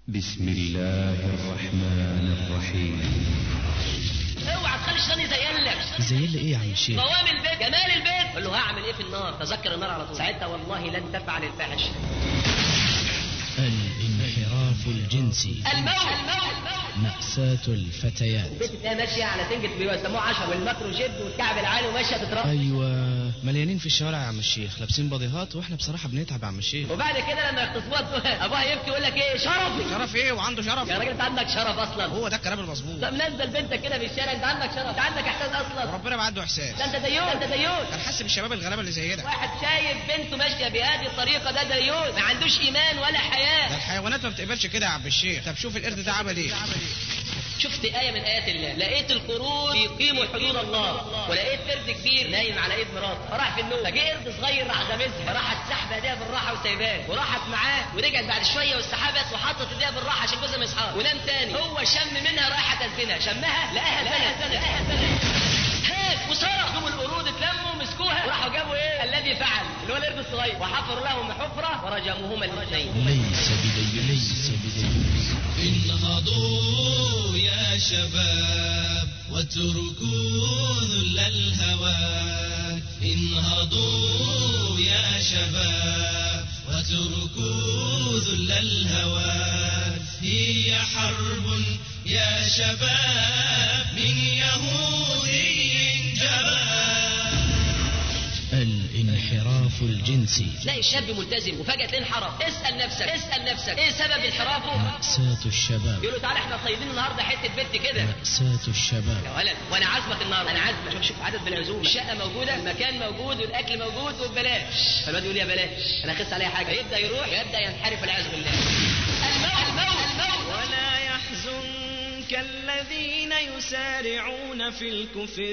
بسم الله الرحمن الرحيم اوعى تخلي الشيطان يزين لك زين لي ايه يا عم الشيخ قوام البيت جمال البيت قول له هعمل ايه في النار تذكر النار على طول ساعتها والله لن تفعل الفاحشه الانحراف الجنسي الموت الموت مأساة الفتيات البيت تلاقيها ماشيه على تنجة بيسموه عشر والمكر شد والكعب العالي وماشيه تترقص ايوه مليانين في الشوارع يا عم الشيخ لابسين بضيهات واحنا بصراحه بنتعب يا عم الشيخ وبعد كده لما يغتصبوها تقول- ابوها يبكي يقول لك ايه شرفي شرف ايه وعنده شرف يا راجل انت عندك شرف اصلا هو ده الكلام المظبوط طب نزل بنتك كده في الشارع انت عندك شرف انت عندك احساس اصلا وربنا ما عنده احساس ده انت ديون ده انت ديون كان حاسس بالشباب الغلابه اللي زينا واحد شايف بنته ماشيه بهذه الطريقه ده ديون ما عندوش ايمان ولا ده حياه الحيوانات ما بتقبلش كده يا عم الشيخ طب شوف القرد ده عمل ايه شفت آية من آيات الله لقيت القرود بيقيموا حدود الله ولقيت قرد كبير نايم على ايد مراته فراح في النوم فجه قرد صغير راح غامزها فراحت سحبه ايديها بالراحه وسايباه وراحت معاه ورجعت بعد شويه واستحبت وحطت ايديها بالراحه عشان جوزها ما يصحاش ونام تاني هو شم منها رايحه تزنها شمها لقاها زنت لقاها زنت هات وصرخ قاموا القرود اتلموا مسكوها وراحوا جابوا ايه الذي فعل اللي هو القرد الصغير وحفروا لهم حفره ورجموهما الاثنين ليس بدي ليس بدي انهضوا يا شباب واتركوا ذل الهوى انهضوا يا شباب واتركوا ذل الهوى هي حرب يا شباب من يهودي جباب الانحراف الجنسي تلاقي الشاب ملتزم وفجاه تلاقيه انحرف اسال نفسك اسال نفسك ايه سبب انحرافه مأساة الشباب يقول له تعالى احنا صايدين النهارده حته بنت كده مأساة الشباب يا ولد وانا عازمك النهارده انا عازمك شوف شوف عدد بالعزومه الشقه موجوده المكان موجود والاكل موجود وببلاش فالواد يقول يا بلاش انا خس عليا حاجه يبدا يروح يبدا ينحرف والعياذ بالله الموت الموت الموت ولا يحزنك الذين يسارعون في الكفر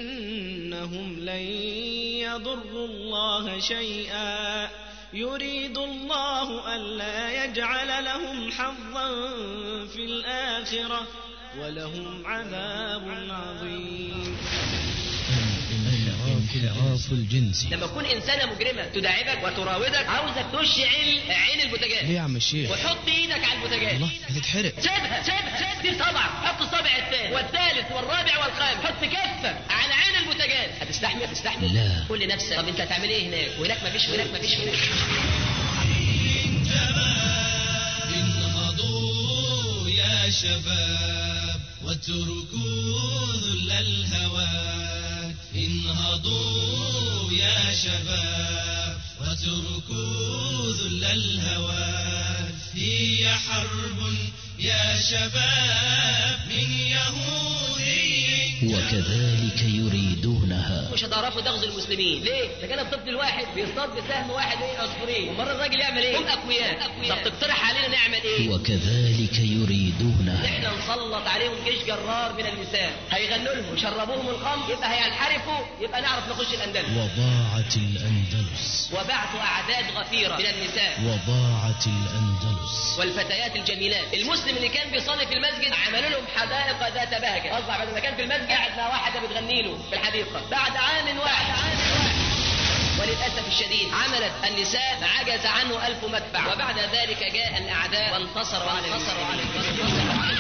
إنهم لن يضروا الله شيئا يريد الله ألا يجعل لهم حظا في الآخرة ولهم عذاب عظيم الانحراف الجنسي لما تكون انسانه مجرمه تداعبك وتراودك عاوزك تشعل عين ليه البوتاجاز يا عم الشيخ وحط ايدك على البوتاجاز الله هتتحرق سيبها سيبها دي صبع حط الصبع الثاني والثالث والرابع والخامس حط كفك على عين البوتاجاز هتستحمل هتستحمل لا. قول لنفسك طب انت هتعمل ايه هناك وهناك مفيش وهناك مفيش وهناك انهضوا يا شباب واتركوا ذل الهوى انهضوا يا شباب واتركوا ذل الهوى هي حرب يا شباب من يهودي وكذلك يريدونها مش هتعرفوا تغزوا المسلمين ليه؟ ده كان الطفل الواحد بيصطاد بسهم واحد ايه عصفورين ومره الراجل يعمل ايه؟ هم اقوياء طب تقترح علينا نعمل ايه؟ وكذلك يريدونها احنا نسلط عليهم جيش جرار من النساء هيغنوا لهم ويشربوهم الخمر يبقى هينحرفوا يبقى نعرف نخش الاندلس وضاعت الأندلس وبعثوا اعداد غفيره من النساء وضاعت الأندلس والفتيات الجميلات المسلم اللي كان بيصلي في المسجد عملوا لهم حدائق ذات بهجه اصبح بدل ما كان في المسجد قاعد مع واحده بتغني له في الحديقه بعد عام واحد عام واحد وللاسف الشديد عملت النساء عجز عنه الف مدفع وبعد ذلك جاء الاعداء وانتصروا على وانتصروا على وانتصروا على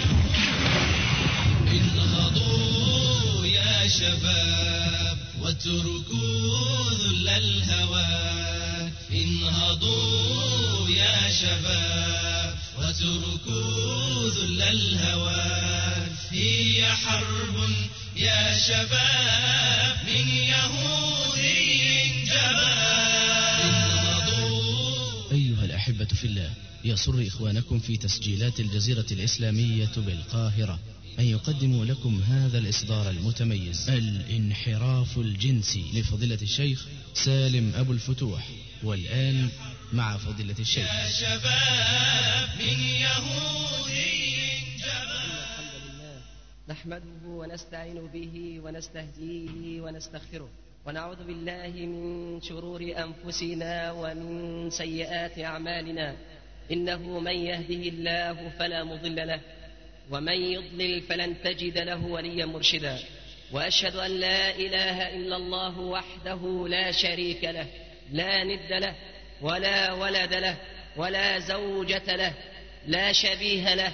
انهضوا يا شباب واتركوا ذل الهوى انهضوا يا شباب واتركوا ذل الهوى هي حرب يا شباب من يهودي جباب انهضوا أيها الأحبة في الله يسر إخوانكم في تسجيلات الجزيرة الإسلامية بالقاهرة أن يقدموا لكم هذا الإصدار المتميز الانحراف الجنسي لفضيلة الشيخ سالم أبو الفتوح والآن مع فضيلة الشيخ يا شباب من يهودي جباب الحمد لله نحمده ونستعين به ونستهديه ونستغفره ونعوذ بالله من شرور انفسنا ومن سيئات اعمالنا انه من يهده الله فلا مضل له ومن يضلل فلن تجد له وليا مرشدا واشهد ان لا اله الا الله وحده لا شريك له لا ند له ولا ولد له ولا زوجه له لا شبيه له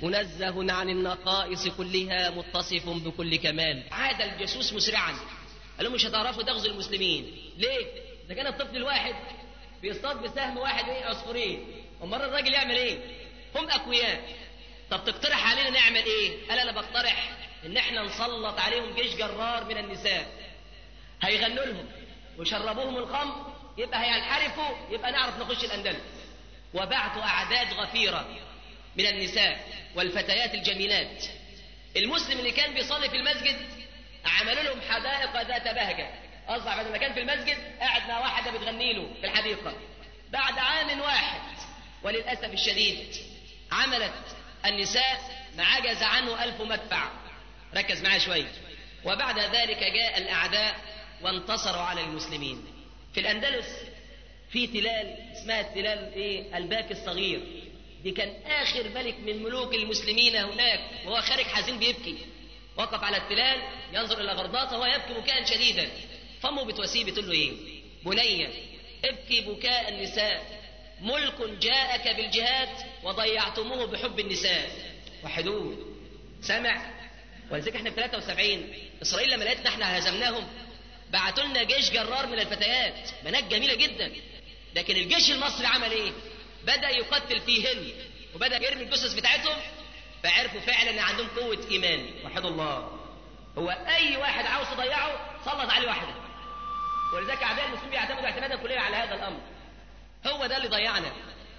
منزه عن النقائص كلها متصف بكل كمال عاد الجاسوس مسرعا قال لهم مش هتعرفوا تغزوا المسلمين ليه ده كان الطفل الواحد بيصطاد بسهم واحد ايه عصفورين امال الراجل يعمل ايه هم اقوياء طب تقترح علينا نعمل ايه قال انا بقترح ان احنا نسلط عليهم جيش جرار من النساء هيغنوا لهم ويشربوهم الخمر يبقى هينحرفوا يبقى نعرف نخش الاندلس وبعثوا اعداد غفيره من النساء والفتيات الجميلات المسلم اللي كان بيصلي في المسجد عملوا لهم حدائق ذات بهجه اصبح بدل ما كان في المسجد قاعد مع واحده بتغني له في الحديقه بعد عام واحد وللاسف الشديد عملت النساء ما عجز عنه ألف مدفع ركز معايا شوية وبعد ذلك جاء الأعداء وانتصروا على المسلمين في الأندلس في تلال اسمها التلال إيه الباك الصغير دي كان آخر ملك من ملوك المسلمين هناك وهو خارج حزين بيبكي وقف على التلال ينظر إلى غرباطه وهو يبكي بكاء شديدا فامه بتواسيه بتقول له إيه بني ابكي بكاء النساء ملك جاءك بالجهاد وضيعتموه بحب النساء وحدوه سمع ولذلك احنا في 73 اسرائيل لما لقيتنا احنا هزمناهم بعتوا لنا جيش جرار من الفتيات بنات جميله جدا لكن الجيش المصري عمل ايه؟ بدا يقتل فيهن وبدا يرمي الجثث بتاعتهم فعرفوا فعلا ان عندهم قوه ايمان وحدوا الله هو اي واحد عاوز يضيعه سلط عليه واحده ولذلك اعداء المسلمين يعتمدوا اعتمادا كليا على هذا الامر هو ده اللي ضيعنا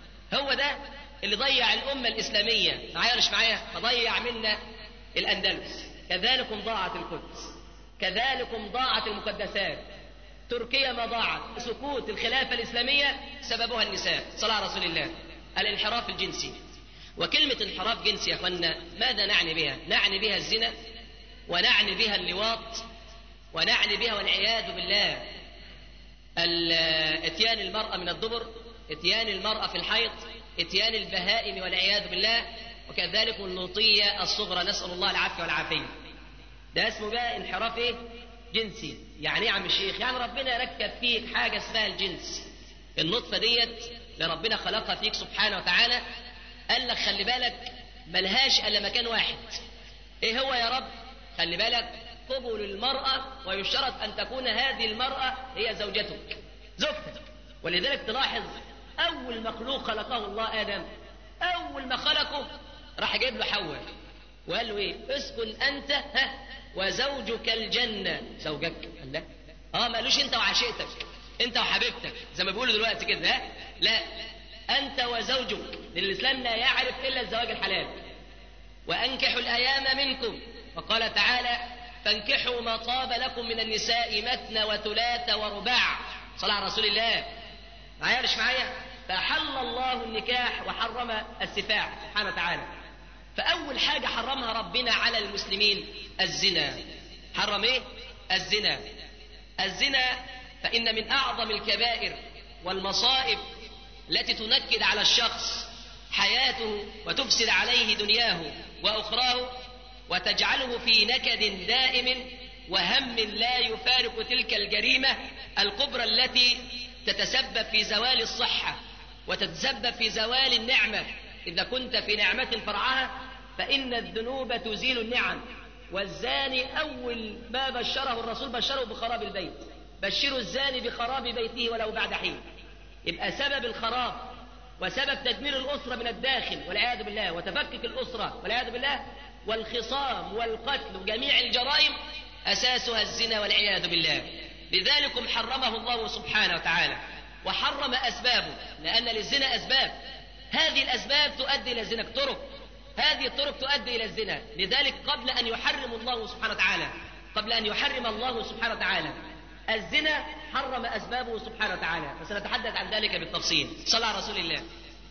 هو ده اللي ضيع الأمة الإسلامية معايا مش معايا فضيع منا الأندلس كذلكم ضاعت القدس كذلكم ضاعت المقدسات تركيا ما ضاعت سقوط الخلافة الإسلامية سببها النساء صلاة على رسول الله الانحراف الجنسي وكلمة انحراف جنسي يا أخوانا ماذا نعني بها نعني بها الزنا ونعني بها اللواط ونعني بها والعياذ بالله اتيان المرأة من الدبر اتيان المرأة في الحيض اتيان البهائم والعياذ بالله وكذلك اللوطية الصغرى نسأل الله العافية والعافية ده اسمه بقى انحراف ايه جنسي يعني ايه يا عم الشيخ يعني ربنا ركب فيك حاجة اسمها الجنس النطفة ديت اللي ربنا خلقها فيك سبحانه وتعالى قال لك خلي بالك ملهاش الا مكان واحد ايه هو يا رب خلي بالك قبل المرأة ويشترط أن تكون هذه المرأة هي زوجتك زوجتك ولذلك تلاحظ أول مخلوق خلقه الله آدم أول ما خلقه راح جايب له حواء وقال له إيه اسكن أنت ها وزوجك الجنة زوجك قال لا اه ما قالوش أنت وعشيقتك أنت وحبيبتك زي ما بيقولوا دلوقتي كده ها لا أنت وزوجك لأن الإسلام لا يعرف إلا الزواج الحلال وأنكحوا الأيام منكم وقال تعالى فانكحوا ما طاب لكم من النساء مثنى وثلاث ورباع صلى على رسول الله معايا مش معايا فحل الله النكاح وحرم السفاح سبحانه وتعالى فأول حاجة حرمها ربنا على المسلمين الزنا حرم ايه الزنا الزنا فإن من أعظم الكبائر والمصائب التي تنكد على الشخص حياته وتفسد عليه دنياه وأخراه وتجعله في نكد دائم وهم لا يفارق تلك الجريمة الكبرى التي تتسبب في زوال الصحة وتتسبب في زوال النعمة إذا كنت في نعمة فرعها فإن الذنوب تزيل النعم والزاني أول ما بشره الرسول بشره بخراب البيت بشروا الزاني بخراب بيته ولو بعد حين يبقى سبب الخراب وسبب تدمير الأسرة من الداخل والعياذ بالله وتفكك الأسرة والعياذ بالله والخصام والقتل وجميع الجرائم أساسها الزنا والعياذ بالله لذلك حرمه الله سبحانه وتعالى وحرم أسبابه لأن للزنا أسباب هذه الأسباب تؤدي إلى الزنا طرق هذه الطرق تؤدي إلى الزنا لذلك قبل أن يحرم الله سبحانه وتعالى قبل أن يحرم الله سبحانه وتعالى الزنا حرم أسبابه سبحانه وتعالى فسنتحدث عن ذلك بالتفصيل صلى على رسول الله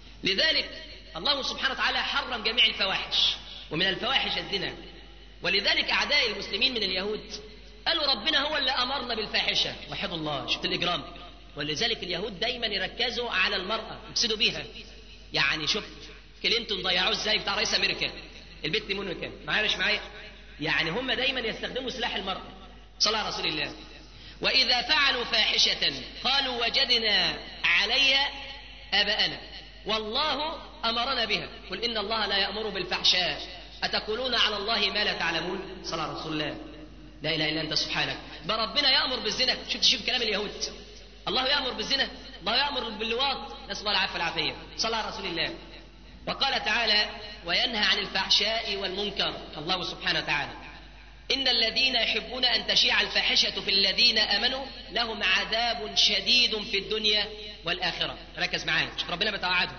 لذلك الله سبحانه وتعالى حرم جميع الفواحش ومن الفواحش الزنا ولذلك أعداء المسلمين من اليهود قالوا ربنا هو اللي أمرنا بالفاحشة وحد الله شفت الإجرام ولذلك اليهود دايما يركزوا على المرأة يفسدوا بيها يعني شوف كلينتون ضيعوه ازاي بتاع رئيس امريكا البت مونيكا معايا مش معايا يعني هم دايما يستخدموا سلاح المرأة صلى على رسول الله وإذا فعلوا فاحشة قالوا وجدنا عليها آباءنا والله أمرنا بها قل إن الله لا يأمر بالفحشاء أتقولون على الله ما لا تعلمون صلى على رسول الله لا إله إلا أنت سبحانك ده ربنا يأمر بالزنا شوف شوف كلام اليهود الله يأمر بالزنا الله يأمر باللواط نسأل الله العافية والعافية صلى على رسول الله وقال تعالى وينهى عن الفحشاء والمنكر الله سبحانه وتعالى إن الذين يحبون أن تشيع الفاحشة في الذين آمنوا لهم عذاب شديد في الدنيا والآخرة ركز معايا شوف ربنا بيتوعدهم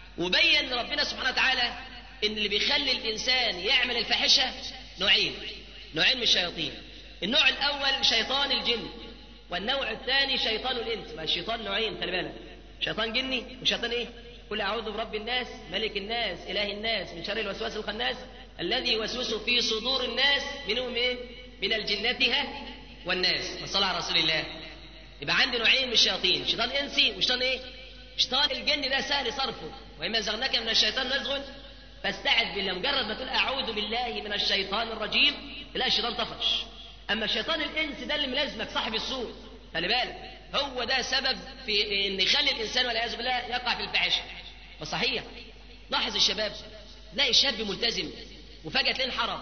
وبين ربنا سبحانه وتعالى إن اللي بيخلي الإنسان يعمل الفاحشة نوعين نوعين من الشياطين النوع الأول شيطان الجن والنوع الثاني شيطان الإنس ما الشيطان نوعين خلي بالك شيطان جني وشيطان إيه قل أعوذ برب الناس ملك الناس إله الناس من شر الوسواس الخناس الذي يوسوس في صدور الناس منهم إيه؟ من الجنة والناس صلى على رسول الله يبقى عندي نوعين من الشياطين شيطان إنسي وشيطان إيه؟ شيطان الجن ده سهل صرفه وإما زغناك من الشيطان نزغ فاستعذ بالله مجرد ما تقول أعوذ بالله من الشيطان الرجيم تلاقي الشيطان طفش أما الشيطان الإنس ده اللي ملازمك صاحب السوء خلي بالك هو ده سبب في ان يخلي الانسان والعياذ بالله يقع في الفاحشه وصحيح لاحظ الشباب تلاقي شاب ملتزم وفجاه تلاقيه انحرف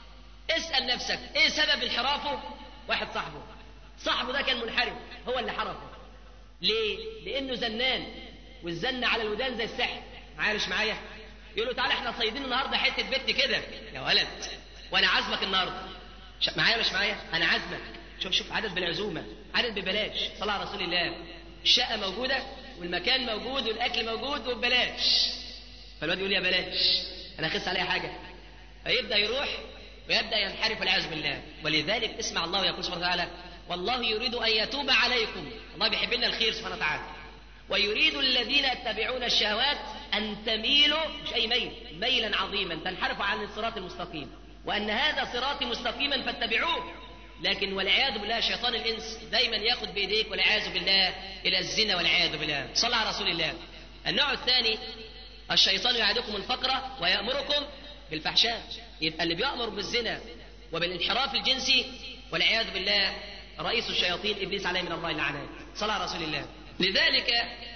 اسال نفسك ايه سبب انحرافه واحد صاحبه صاحبه ده كان منحرف هو اللي حرفه ليه لانه زنان والزن على الودان زي السحر معايا مش معايا يقول له تعالى احنا صيدين النهارده حته بنت كده يا ولد وانا عازمك النهارده معايا مش معايا انا عازمك شوف شوف عدد بالعزومه عدد ببلاش صلى على رسول الله الشقه موجوده والمكان موجود والاكل موجود وببلاش فالواد يقول يا بلاش انا اخس عليها حاجه فيبدا يروح ويبدا ينحرف والعياذ بالله ولذلك اسمع الله يقول سبحانه وتعالى والله يريد ان يتوب عليكم الله بيحب لنا الخير سبحانه وتعالى ويريد الذين يتبعون الشهوات ان تميلوا مش اي ميل ميلا عظيما تنحرفوا عن الصراط المستقيم وان هذا صراطي مستقيما فاتبعوه لكن والعياذ بالله شيطان الانس دايما ياخذ بايديك والعياذ بالله الى الزنا والعياذ بالله صلى على رسول الله النوع الثاني الشيطان يعدكم الفقر ويامركم بالفحشاء يبقى اللي بيامر بالزنا وبالانحراف الجنسي والعياذ بالله رئيس الشياطين ابليس عليه من الله اللعنات صلى على رسول الله لذلك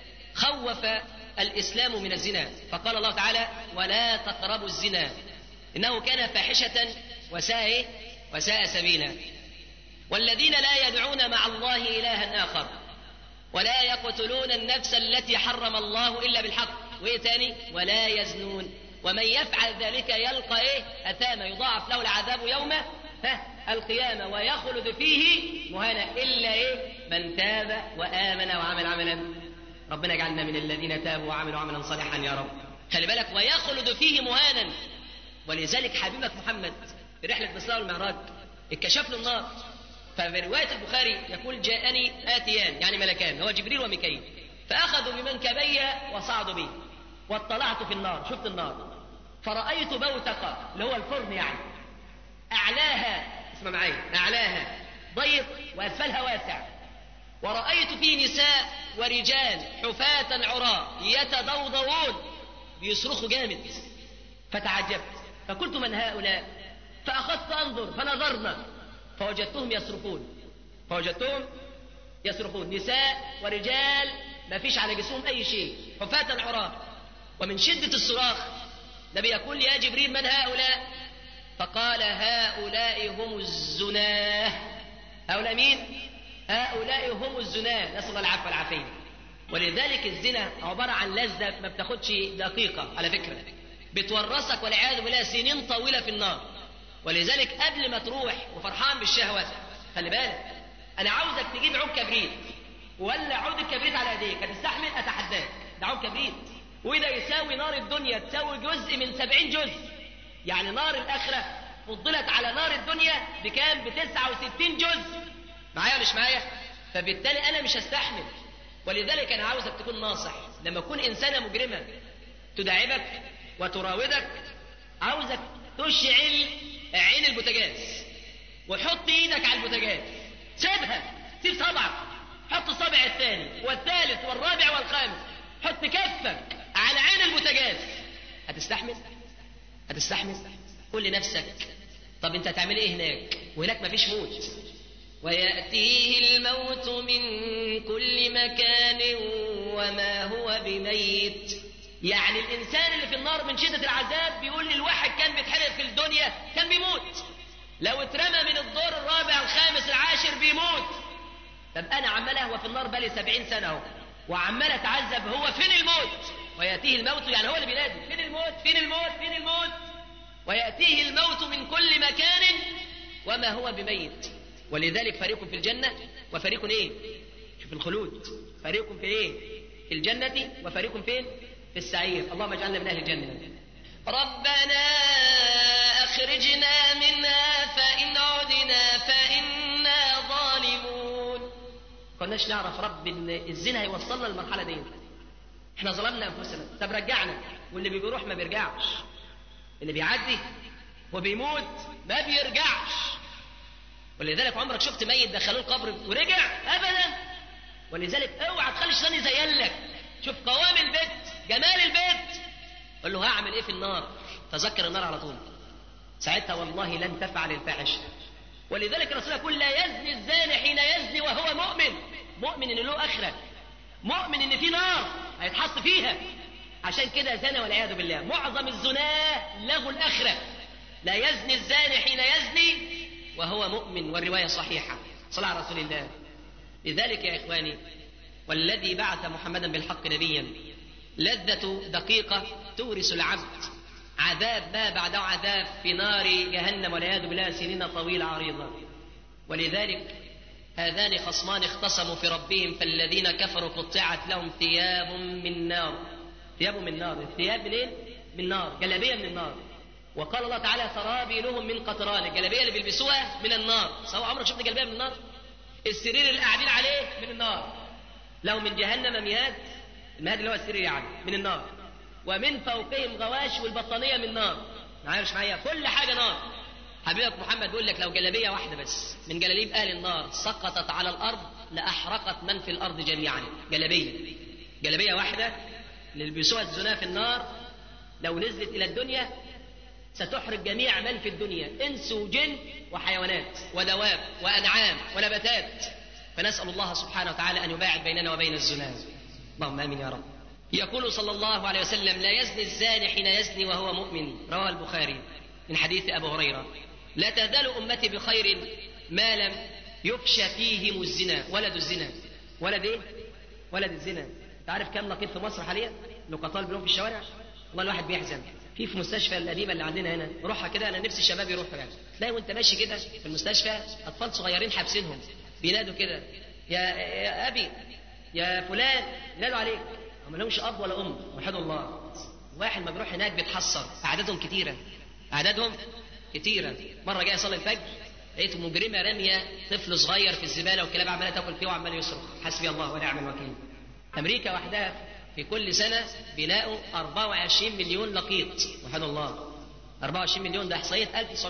خوف الاسلام من الزنا فقال الله تعالى ولا تقربوا الزنا انه كان فاحشه وساء وساء سبيلا والذين لا يدعون مع الله إلها آخر ولا يقتلون النفس التي حرم الله إلا بالحق وإيه تاني ولا يزنون ومن يفعل ذلك يلقى إيه أثاما يضاعف له العذاب يوم ها القيامة ويخلد فيه مهانا إلا إيه من تاب وآمن وعمل عملا ربنا اجعلنا من الذين تابوا وعملوا عملا صالحا يا رب خلي بالك ويخلد فيه مهانا ولذلك حبيبك محمد في رحلة الإسراء والمعراج اتكشف له النار ففي رواية البخاري يقول جاءني آتيان يعني ملكان هو جبريل وميكائيل فأخذوا بمنكبي وصعدوا بي واطلعت في النار شفت النار فرأيت بوتقة اللي هو الفرن يعني أعلاها اسمع معايا أعلاها ضيق وأسفلها واسع ورأيت فيه نساء ورجال حفاة عراة يتضوضون بيصرخوا جامد فتعجبت فقلت من هؤلاء فأخذت أنظر فنظرنا فوجدتهم يصرخون فوجدتهم يصرخون نساء ورجال ما فيش على جسمهم أي شيء حفاة عراة ومن شدة الصراخ النبي يقول يا جبريل من هؤلاء فقال هؤلاء هم الزناه هؤلاء مين هؤلاء هم الزناه نسأل الله العفو والعافية ولذلك الزنا عبارة عن لذة ما بتاخدش دقيقة على فكرة بتورثك والعياذ بالله سنين طويلة في النار ولذلك قبل ما تروح وفرحان بالشهوة خلي بالك أنا عاوزك تجيب عود كبريت ولا عود الكبريت على ايديك هتستحمل اتحداك ده عود كبريت وده يساوي نار الدنيا تساوي جزء من سبعين جزء يعني نار الآخرة فضلت على نار الدنيا بكام بتسعة وستين جزء معايا مش معايا فبالتالي أنا مش هستحمل ولذلك أنا عاوزك تكون ناصح لما تكون إنسانة مجرمة تداعبك وتراودك عاوزك تشعل عين البوتاجاز وحط ايدك على البوتاجاز سيبها سيب صبعك حط الصبع الثاني والثالث والرابع والخامس حط كفك على عين البوتاجاز هتستحمل هتستحمل قول لنفسك طب انت هتعمل ايه هناك وهناك مفيش موت ويأتيه الموت من كل مكان وما هو بميت يعني الانسان اللي في النار من شده العذاب بيقول لي الواحد كان بيتحرق في الدنيا كان بيموت لو اترمى من الدور الرابع الخامس العاشر بيموت طب انا عمال اهوى في النار بقالي سبعين سنه اهو وعمال اتعذب هو فين الموت وياتيه الموت يعني هو اللي بينادي فين الموت فين الموت فين الموت وياتيه الموت من كل مكان وما هو بميت ولذلك فريق في الجنه وفريق ايه شوف الخلود فريق في ايه في الجنه وفريق فين في السعير اللهم اجعلنا من اهل الجنه ربنا اخرجنا منها فان عدنا فانا ظالمون كناش نعرف رب ان الزنا هيوصلنا للمرحله دي احنا ظلمنا انفسنا طب رجعنا واللي بيروح ما بيرجعش اللي بيعدي وبيموت ما بيرجعش ولذلك عمرك شفت ميت دخلوه القبر ورجع ابدا ولذلك اوعى تخلي الشيطان يزين لك شوف قوام البيت جمال البيت قول له هعمل ايه في النار تذكر النار على طول ساعتها والله لن تفعل الفاحشه ولذلك الرسول يقول لا يزني الزاني حين يزني وهو مؤمن مؤمن ان له اخره مؤمن ان في نار هيتحط فيها عشان كده زنى والعياذ بالله معظم الزناه له الاخره لا يزني الزاني حين يزني وهو مؤمن والروايه صحيحه صلى على رسول الله لذلك يا اخواني والذي بعث محمدا بالحق نبيا لذة دقيقة تورث العبد عذاب ما بعده عذاب في نار جهنم والعياذ بالله سنين طويلة عريضة ولذلك هذان خصمان اختصموا في ربهم فالذين كفروا قطعت لهم ثياب من نار ثياب من نار الثياب منين؟ من نار جلابية من النار وقال الله تعالى سرابيلهم من قطران الجلابية اللي بيلبسوها من النار سواء عمرك شفت جلابية من النار السرير اللي قاعدين عليه من النار لو من جهنم مياد المهاد اللي هو السرير يعني من النار ومن فوقهم غواش والبطانية من نار معايا مش معايا كل حاجة نار حبيبك محمد بيقول لك لو جلابية واحدة بس من جلاليب أهل النار سقطت على الأرض لأحرقت من في الأرض جميعا جلابية جلابية واحدة اللي يلبسوها الزنا في النار لو نزلت إلى الدنيا ستحرق جميع من في الدنيا إنس وجن وحيوانات ودواب وأنعام ونباتات فنسأل الله سبحانه وتعالى أن يباعد بيننا وبين الزنا اللهم آمين يا رب يقول صلى الله عليه وسلم لا يزني الزاني حين يزني وهو مؤمن رواه البخاري من حديث أبو هريرة لا تزال أمتي بخير ما لم يفشى فيهم الزنا ولد الزنا ولد إيه؟ ولد الزنا تعرف كم نقيب في مصر حاليا لقطاء البنوك في الشوارع والله الواحد بيحزن في في مستشفى القديمه اللي عندنا هنا روحها كده انا نفسي الشباب يروحوا يعني تلاقي وانت ماشي كده في المستشفى اطفال صغيرين حابسينهم بينادوا كده يا, يا ابي يا فلان ينادوا عليك هم لهمش اب ولا ام وحد الله واحد ما بيروح هناك بيتحسر اعدادهم كتيره اعدادهم كتيره مره جاي اصلي الفجر لقيت مجرمه راميه طفل صغير في الزباله والكلاب عماله تاكل فيه وعمال يصرخ حسبي الله ونعم الوكيل امريكا وحدها في كل سنه بيلاقوا 24 مليون لقيط وحد الله 24 مليون ده احصائيه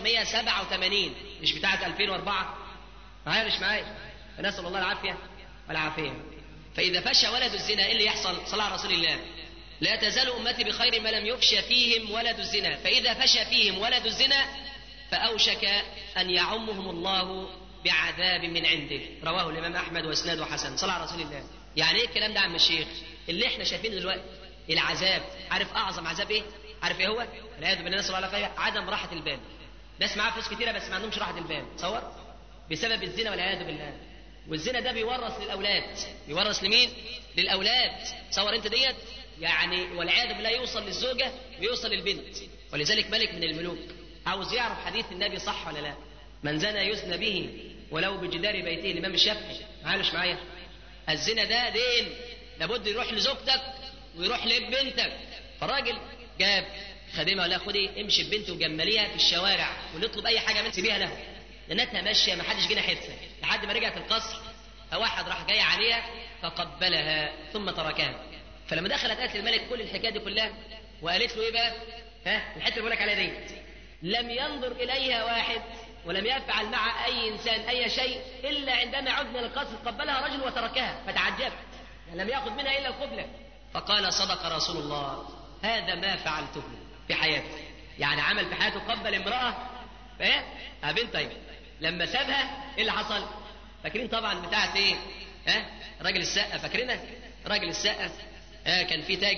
1987 مش بتاعه 2004 معايا مش معايا فنسال الله العافيه والعافيه فاذا فشى ولد الزنا ايه اللي يحصل صلى على رسول الله لا تزال امتي بخير ما لم يفشى فيهم ولد الزنا فاذا فشى فيهم ولد الزنا فاوشك ان يعمهم الله بعذاب من عنده رواه الامام احمد واسناده حسن صلى على رسول الله يعني ايه الكلام ده يا عم الشيخ اللي احنا شايفينه دلوقتي العذاب عارف اعظم عذاب ايه عارف ايه هو والعياذ بالله نسال الله العافيه عدم راحه البال ناس معاها فلوس كتيره بس ما عندهمش راحه البال تصور بسبب الزنا والعياذ بالله والزنا ده بيورث للاولاد بيورث لمين للاولاد تصور انت ديت يعني والعياذ بالله يوصل للزوجه ويوصل للبنت ولذلك ملك من الملوك عاوز يعرف حديث النبي صح ولا لا من زنى يزنى به ولو بجدار بيته الامام الشافعي معلش معايا الزنا ده دين لابد يروح لزوجتك ويروح لبنتك فالراجل جاب خادمه ولا خدي امشي ببنتي وجمليها في الشوارع ونطلب اي حاجه من سيبيها لها لانها ماشيه ما حدش جه ناحيتها لحد ما رجعت القصر فواحد راح جاي عليها فقبلها ثم تركها فلما دخلت قالت للملك كل الحكايه دي كلها وقالت له ايه بقى؟ ها الحته اللي بقول لك عليها دي لم ينظر اليها واحد ولم يفعل مع اي انسان اي شيء الا عندما عدنا للقصر قبلها رجل وتركها فتعجبت يعني لم ياخذ منها الا القبله فقال صدق رسول الله هذا ما فعلته في حياتي يعني عمل في حياته قبل امراه ايه؟ بنت طيب لما سابها ايه اللي حصل؟ فاكرين طبعا بتاعت ايه؟ ها؟ راجل السقه فاكرينها؟ راجل السقه آه كان في تاجر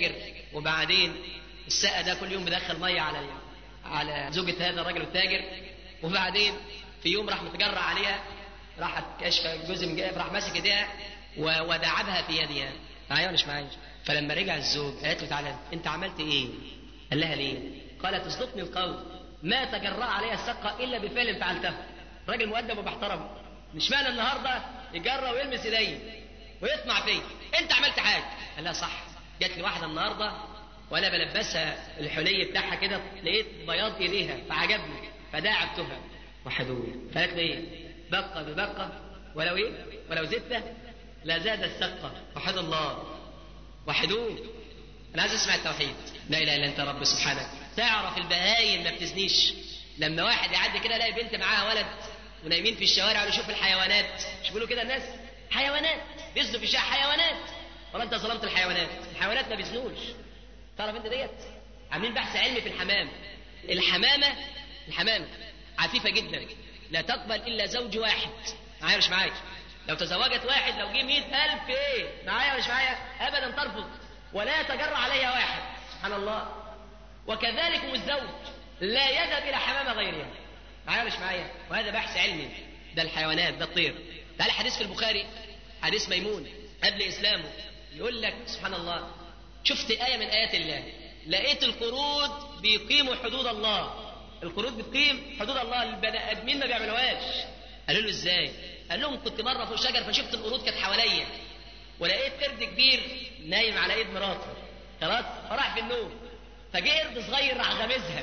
وبعدين السقا ده كل يوم بيدخل ميه على ال... على زوجة هذا الراجل التاجر وبعدين في يوم راح متجرع عليها راحت كشف جزء من جيب راح ماسك ايديها و- ودعبها في يدها معايا ولا مش معايا فلما رجع الزوج قالت له تعالى انت عملت ايه؟ قال لها ليه؟ قالت اصدقني القول ما تجرأ علي السقة الا بفعل فعلته راجل مؤدب ومحترم مش معنى النهارده يجرى ويلمس ايدي ويطمع فيا انت عملت حاجه قال لها صح جات لي واحده النهارده وانا بلبسها الحلي بتاعها كده لقيت بياض ايديها فعجبني فداعبتها وحدوه فقالت لي ايه بقه ببقه ولو ايه ولو زدت لزاد السقه وحد الله وحدوه انا عايز اسمع التوحيد لا اله الا انت رب سبحانك تعرف البهايم ما بتزنيش لما واحد يعدي كده يلاقي بنت معاها ولد ونايمين في الشوارع ويشوف الحيوانات مش بيقولوا كده الناس حيوانات بيزنوا في الشارع حيوانات ولا انت ظلمت الحيوانات الحيوانات ما بيزنوش تعرف انت ديت عاملين بحث علمي في الحمام الحمامه الحمامه عفيفه جدا لا تقبل الا زوج واحد معايا مش معايا لو تزوجت واحد لو جه مئة ألف ايه معايا مش معايا ابدا ترفض ولا يتجرأ عليها واحد سبحان الله وكذلك الزوج لا يذهب الى حمامه غيرها معايا مش معايا وهذا بحث علمي ده الحيوانات ده الطير تعالى حديث في البخاري حديث ميمون قبل اسلامه يقول لك سبحان الله شفت آية من آيات الله لقيت القرود بيقيموا حدود الله القرود بتقيم حدود الله البني آدمين ما بيعملوهاش قالوا له ازاي قال لهم كنت مرة فوق شجر فشفت القرود كانت حواليا ولقيت قرد كبير نايم على ايد مراته خلاص فراح في النوم فجه قرد صغير راح غامزها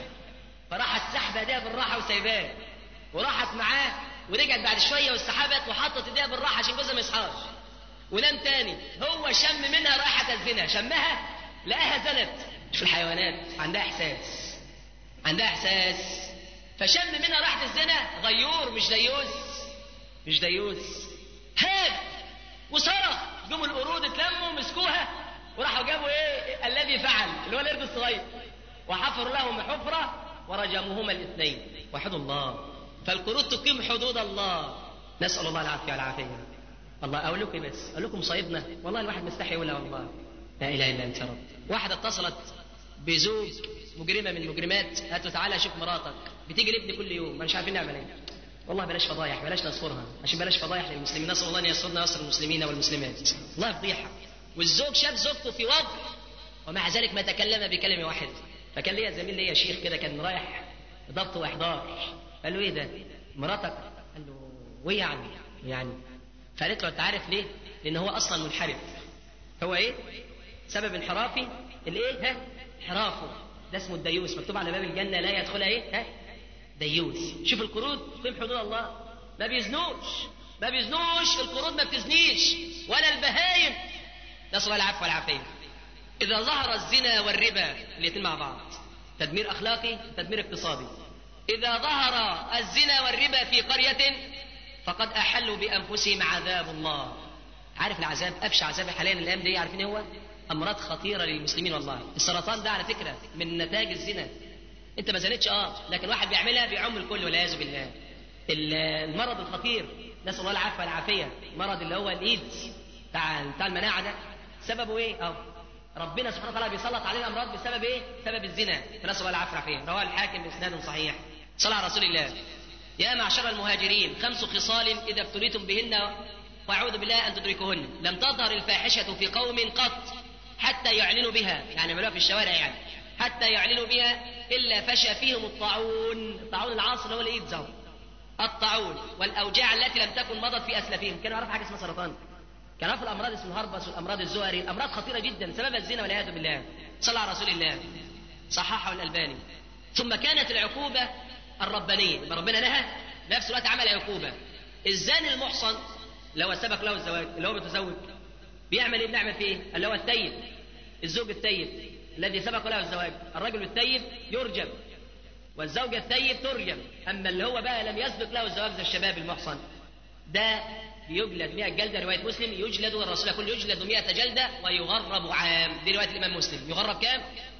فراحت سحبه ايديها بالراحه وسايباه وراحت معاه ورجعت بعد شويه والسحبت وحطت ايديها بالراحه عشان جوزها ما يصحاش ونام تاني هو شم منها رائحة الزنا شمها لقاها زنت في الحيوانات عندها إحساس عندها إحساس فشم منها رائحة الزنا غيور مش ديوس مش ديوس هاج وصرخ جم القرود اتلموا مسكوها وراحوا جابوا ايه الذي فعل اللي هو القرد الصغير وحفر لهم حفرة ورجموهما الاثنين وحد الله فالقرود تقيم حدود الله نسأل الله العافية والعافية الله اقول لكم إيه بس اقول لكم صيدنا والله الواحد مستحي يقولها والله لا اله الا انت رب واحده اتصلت بزوج مجرمه من المجرمات قالت له تعالى شوف مراتك بتيجي لابني كل يوم ما مش عارفين نعمل ايه والله بلاش فضايح بلاش نذكرها عشان بلاش فضايح للمسلمين نسال الله ان يسرنا يسر المسلمين والمسلمات والله فضيحه والزوج شاف زوجته في وضع ومع ذلك ما تكلم بكلمه واحده فكان ليا زميل ليا شيخ كده كان رايح ضبط واحضار قال له ايه ده مراتك قال له وايه يعني يعني فقالت له انت عارف ليه؟ لان هو اصلا منحرف. هو ايه؟ سبب انحرافي الايه؟ ها؟ انحرافه ده اسمه الديوس مكتوب على باب الجنه لا يدخلها ايه؟ ها؟ ديوس. شوف القرود قيم حدود الله ما بيزنوش ما بيزنوش القرود ما بتزنيش ولا البهايم نسأل الله العفو والعافية. إذا ظهر الزنا والربا الاثنين مع بعض تدمير أخلاقي تدمير اقتصادي. إذا ظهر الزنا والربا في قرية فقد احلوا بانفسهم عذاب الله عارف العذاب ابشع عذاب حاليا الايام دي عارفين إيه هو امراض خطيره للمسلمين والله السرطان ده على فكره من نتائج الزنا انت ما زنتش اه لكن واحد بيعملها بيعم الكل والعياذ بالله ال- المرض الخطير نسال الله العافيه والعافيه المرض اللي هو الايدز بتاع بتاع المناعه ده سببه ايه اه ربنا سبحانه وتعالى بيسلط علينا امراض بسبب ايه سبب الزنا فنسال الله العافيه والعافيه رواه الحاكم باسناد صحيح صلى على رسول الله يا معشر المهاجرين خمس خصال إذا ابتليتم بهن وأعوذ بالله أن تدركوهن لم تظهر الفاحشة في قوم قط حتى يعلنوا بها يعني يعملوها في الشوارع يعني حتى يعلنوا بها إلا فشى فيهم الطاعون الطاعون العاصر هو الإيدز أهو. الطاعون والأوجاع التي لم تكن مضت في أسلافهم كانوا يعرفوا حاجة اسمها سرطان كان يعرفوا الأمراض اسمه الهربس والأمراض الزهري الأمراض خطيرة جدا سبب الزنا والعياذ بالله صلى على رسول الله صححه الألباني ثم كانت العقوبة الربانية يبقى ربنا نهى نفس الوقت عمل عقوبة الزاني المحصن اللي هو سبق له الزواج اللي هو متزوج بيعمل ايه بنعمل فيه ايه اللي هو التيب الزوج التيب الذي سبق له الزواج الرجل التيب يرجم والزوجة التيب ترجم أما اللي هو بقى لم يسبق له الزواج زي الشباب المحصن ده يجلد 100 جلدة رواية مسلم يجلد والرسول يقول يجلد 100 جلدة ويغرب عام دي رواية الإمام مسلم يغرب كام؟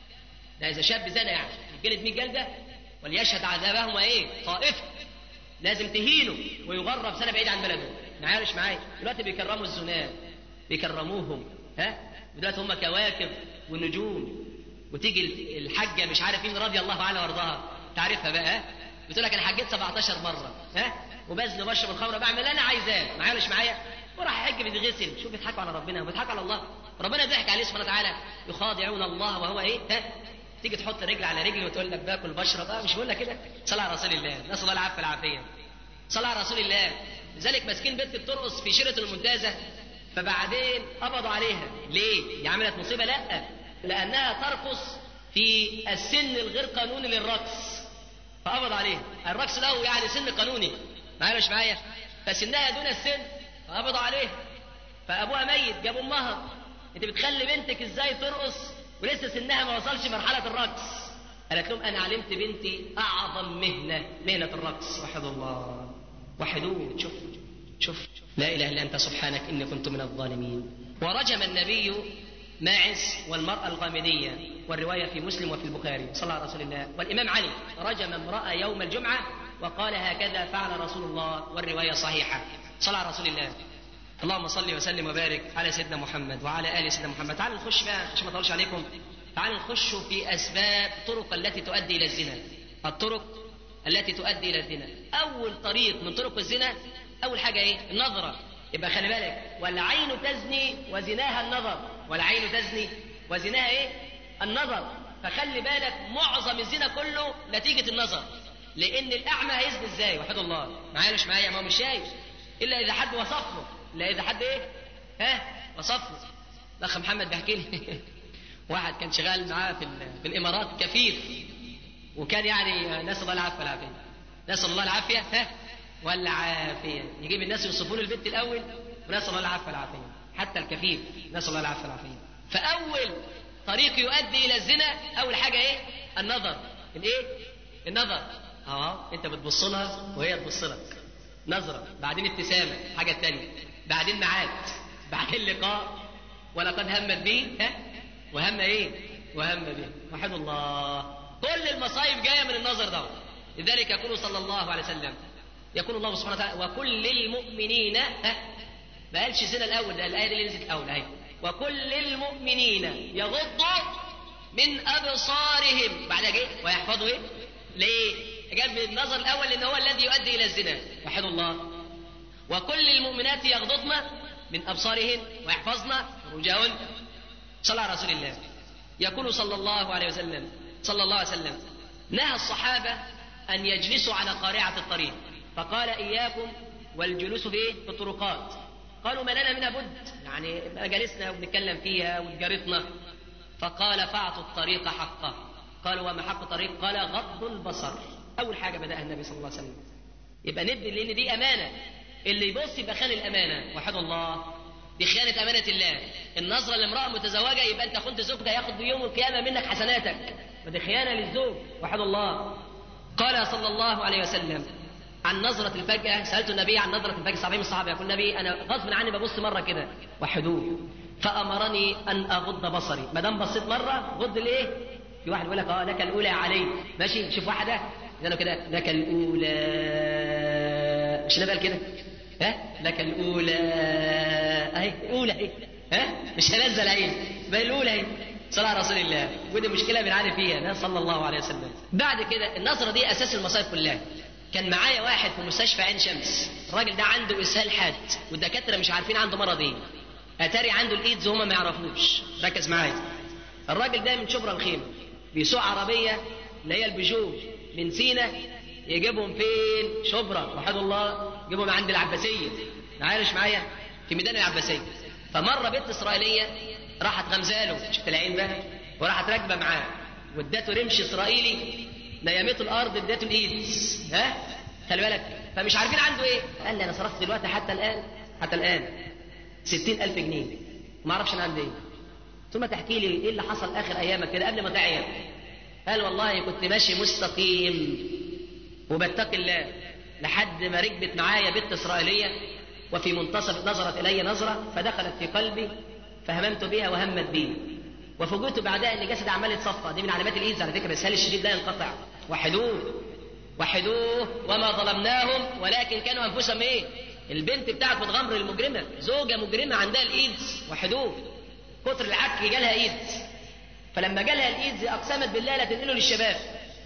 ده إذا شاب زنا يعني يجلد 100 جلدة وليشهد عذابهما إيه؟ طائفة لازم تهينه ويغرب سنة بعيد عن بلده معايا مش معايا دلوقتي بيكرموا الزناد بيكرموهم ها دلوقتي هم كواكب ونجوم وتيجي الحاجه مش عارف مين رضي الله عنها وارضاها تعرفها بقى ها؟ بتقول لك انا حجيت 17 مره ها وبزن وبشرب الخمر بعمل اللي انا عايزاه معايا مش معايا وراح يحج بيتغسل شوف بيضحكوا على ربنا وبيضحكوا على الله ربنا ضحك عليه سبحانه وتعالى يخادعون الله وهو ايه ها تيجي تحط رجل على رجل وتقول لك باكل بشرب اه مش بقول لك كده صلى على رسول الله نسال الله العفو والعافيه صلى على رسول الله لذلك ماسكين بنت بترقص في شيره المنتزه فبعدين قبضوا عليها ليه؟ دي عملت مصيبه لا لانها ترقص في السن الغير قانوني للرقص فقبض عليها الرقص له يعني سن قانوني معايا مش معايا فسنها دون السن فقبضوا عليها فابوها ميت جاب امها انت بتخلي بنتك ازاي ترقص ولسه سنها ما وصلش مرحله الرقص قالت لهم انا علمت بنتي اعظم مهنه مهنه الرقص وحد الله وحدوه شوف شوف لا اله الا انت سبحانك اني كنت من الظالمين ورجم النبي ماعز والمراه الغامديه والروايه في مسلم وفي البخاري صلى الله على رسول الله والامام علي رجم امراه يوم الجمعه وقال هكذا فعل رسول الله والروايه صحيحه صلى على رسول الله اللهم صل وسلم وبارك على سيدنا محمد وعلى ال سيدنا محمد تعالوا نخش بقى عشان ما اطولش عليكم تعالوا نخش في اسباب الطرق التي تؤدي الى الزنا الطرق التي تؤدي الى الزنا اول طريق من طرق الزنا اول حاجه ايه النظره يبقى خلي بالك والعين تزني وزناها النظر والعين تزني وزناها ايه النظر فخلي بالك معظم الزنا كله نتيجه النظر لان الاعمى هيزني ازاي وحد الله معايا مش معايا ما هو مش شايف الا اذا حد وصف له الا اذا حد ايه ها وصف له الاخ محمد بيحكي لي واحد كان شغال معاه في, ال- في الامارات كفيف وكان يعني نسال الله العافيه والعافيه نسال الله العافيه ها والعافيه يجيب الناس يوصفوا له البنت الاول ونسال الله العافيه والعافيه حتى الكفيف نسال الله العافيه والعافيه فاول طريق يؤدي الى الزنا اول حاجه ايه النظر الايه النظر اه انت بتبص لها وهي تبص لك نظره بعدين ابتسامه حاجه تانية بعدين ميعاد بعدين لقاء ولقد همت به ها وهم ايه وهم به وحد الله كل المصايب جايه من النظر ده لذلك يقول صلى الله عليه وسلم يقول الله سبحانه وتعالى وكل المؤمنين ها ما قالش زنا الاول ده الايه دي اللي نزلت الاول اهي وكل المؤمنين يغضوا من ابصارهم بعدها جه ويحفظوا ايه؟ ليه؟ جاب من النظر الاول لان هو الذي يؤدي الى الزنا وحد الله وكل المؤمنات يغضضن من ابصارهن ويحفظن فروجهن صلى على رسول الله يقول صلى الله عليه وسلم صلى الله عليه وسلم نهى الصحابه ان يجلسوا على قارعه الطريق فقال اياكم والجلوس في إيه؟ في الطرقات قالوا ما لنا منها بد يعني بقى جلسنا وبنتكلم فيها واتجارتنا فقال فاعطوا الطريق حقه قالوا وما حق الطريق قال غض البصر اول حاجه بداها النبي صلى الله عليه وسلم يبقى ندي لان دي امانه اللي يبص يبقى خان الامانه وحد الله دي خيانه امانه الله النظره لامراه متزوجه يبقى انت خنت زوجتها ياخد يوم القيامه منك حسناتك ودي خيانه للزوج وحد الله قال صلى الله عليه وسلم عن نظرة الفجأة سألت النبي عن نظرة الفجأة صحابي من الصحابة يقول النبي أنا غصب عني ببص مرة كده وحدوه فأمرني أن أغض بصري ما دام بصيت مرة غض ليه؟ في واحد يقول لك اه لك الأولى يا علي ماشي شوف واحدة قالوا كده لك الأولى مش النبي قال كده؟ ها؟ لك الأولى أهي أولى أهي ها؟ مش هنزل أهي بل الأولى أهي صلى على رسول الله ودي مشكلة بنعاني فيها ده صلى الله عليه وسلم بعد كده النظرة دي أساس المصايب كلها كان معايا واحد في مستشفى عين شمس الراجل ده عنده اسهال حاد والدكاتره مش عارفين عنده مرض ايه اتاري عنده الايدز وهم ما يعرفوش ركز معايا الراجل ده من شبرا الخيمه بيسوق عربيه اللي هي البيجو من سينا يجيبهم فين شبرا وحد الله يجيبهم عند العباسيه عايش معايا في ميدان العباسيه فمره بنت اسرائيليه راحت غمزاله شفت العين بقى وراحت راكبه معاه وادته رمش اسرائيلي نيمته الارض اديته الايد ها خلي بالك فمش عارفين عنده ايه قال لي انا صرفت دلوقتي حتى الان حتى الان ستين ألف جنيه ما اعرفش انا عندي ايه ثم تحكي لي ايه اللي حصل اخر ايامك كده قبل ما تعيا قال والله كنت ماشي مستقيم وبتقي الله لحد ما ركبت معايا بنت اسرائيليه وفي منتصف نظرت الي نظره فدخلت في قلبي فهممت بها وهمت بي وفوجئت بعدها ان جسدي عمال يتصفى دي من علامات الايدز على فكره الاسهال الشديد لا ينقطع وحدوه وحدوه وما ظلمناهم ولكن كانوا انفسهم ايه؟ البنت بتاعت بتغمر المجرمه زوجه مجرمه عندها الايدز وحدوه كتر العك جالها ايدز فلما جالها الايدز اقسمت بالله لا تنقله للشباب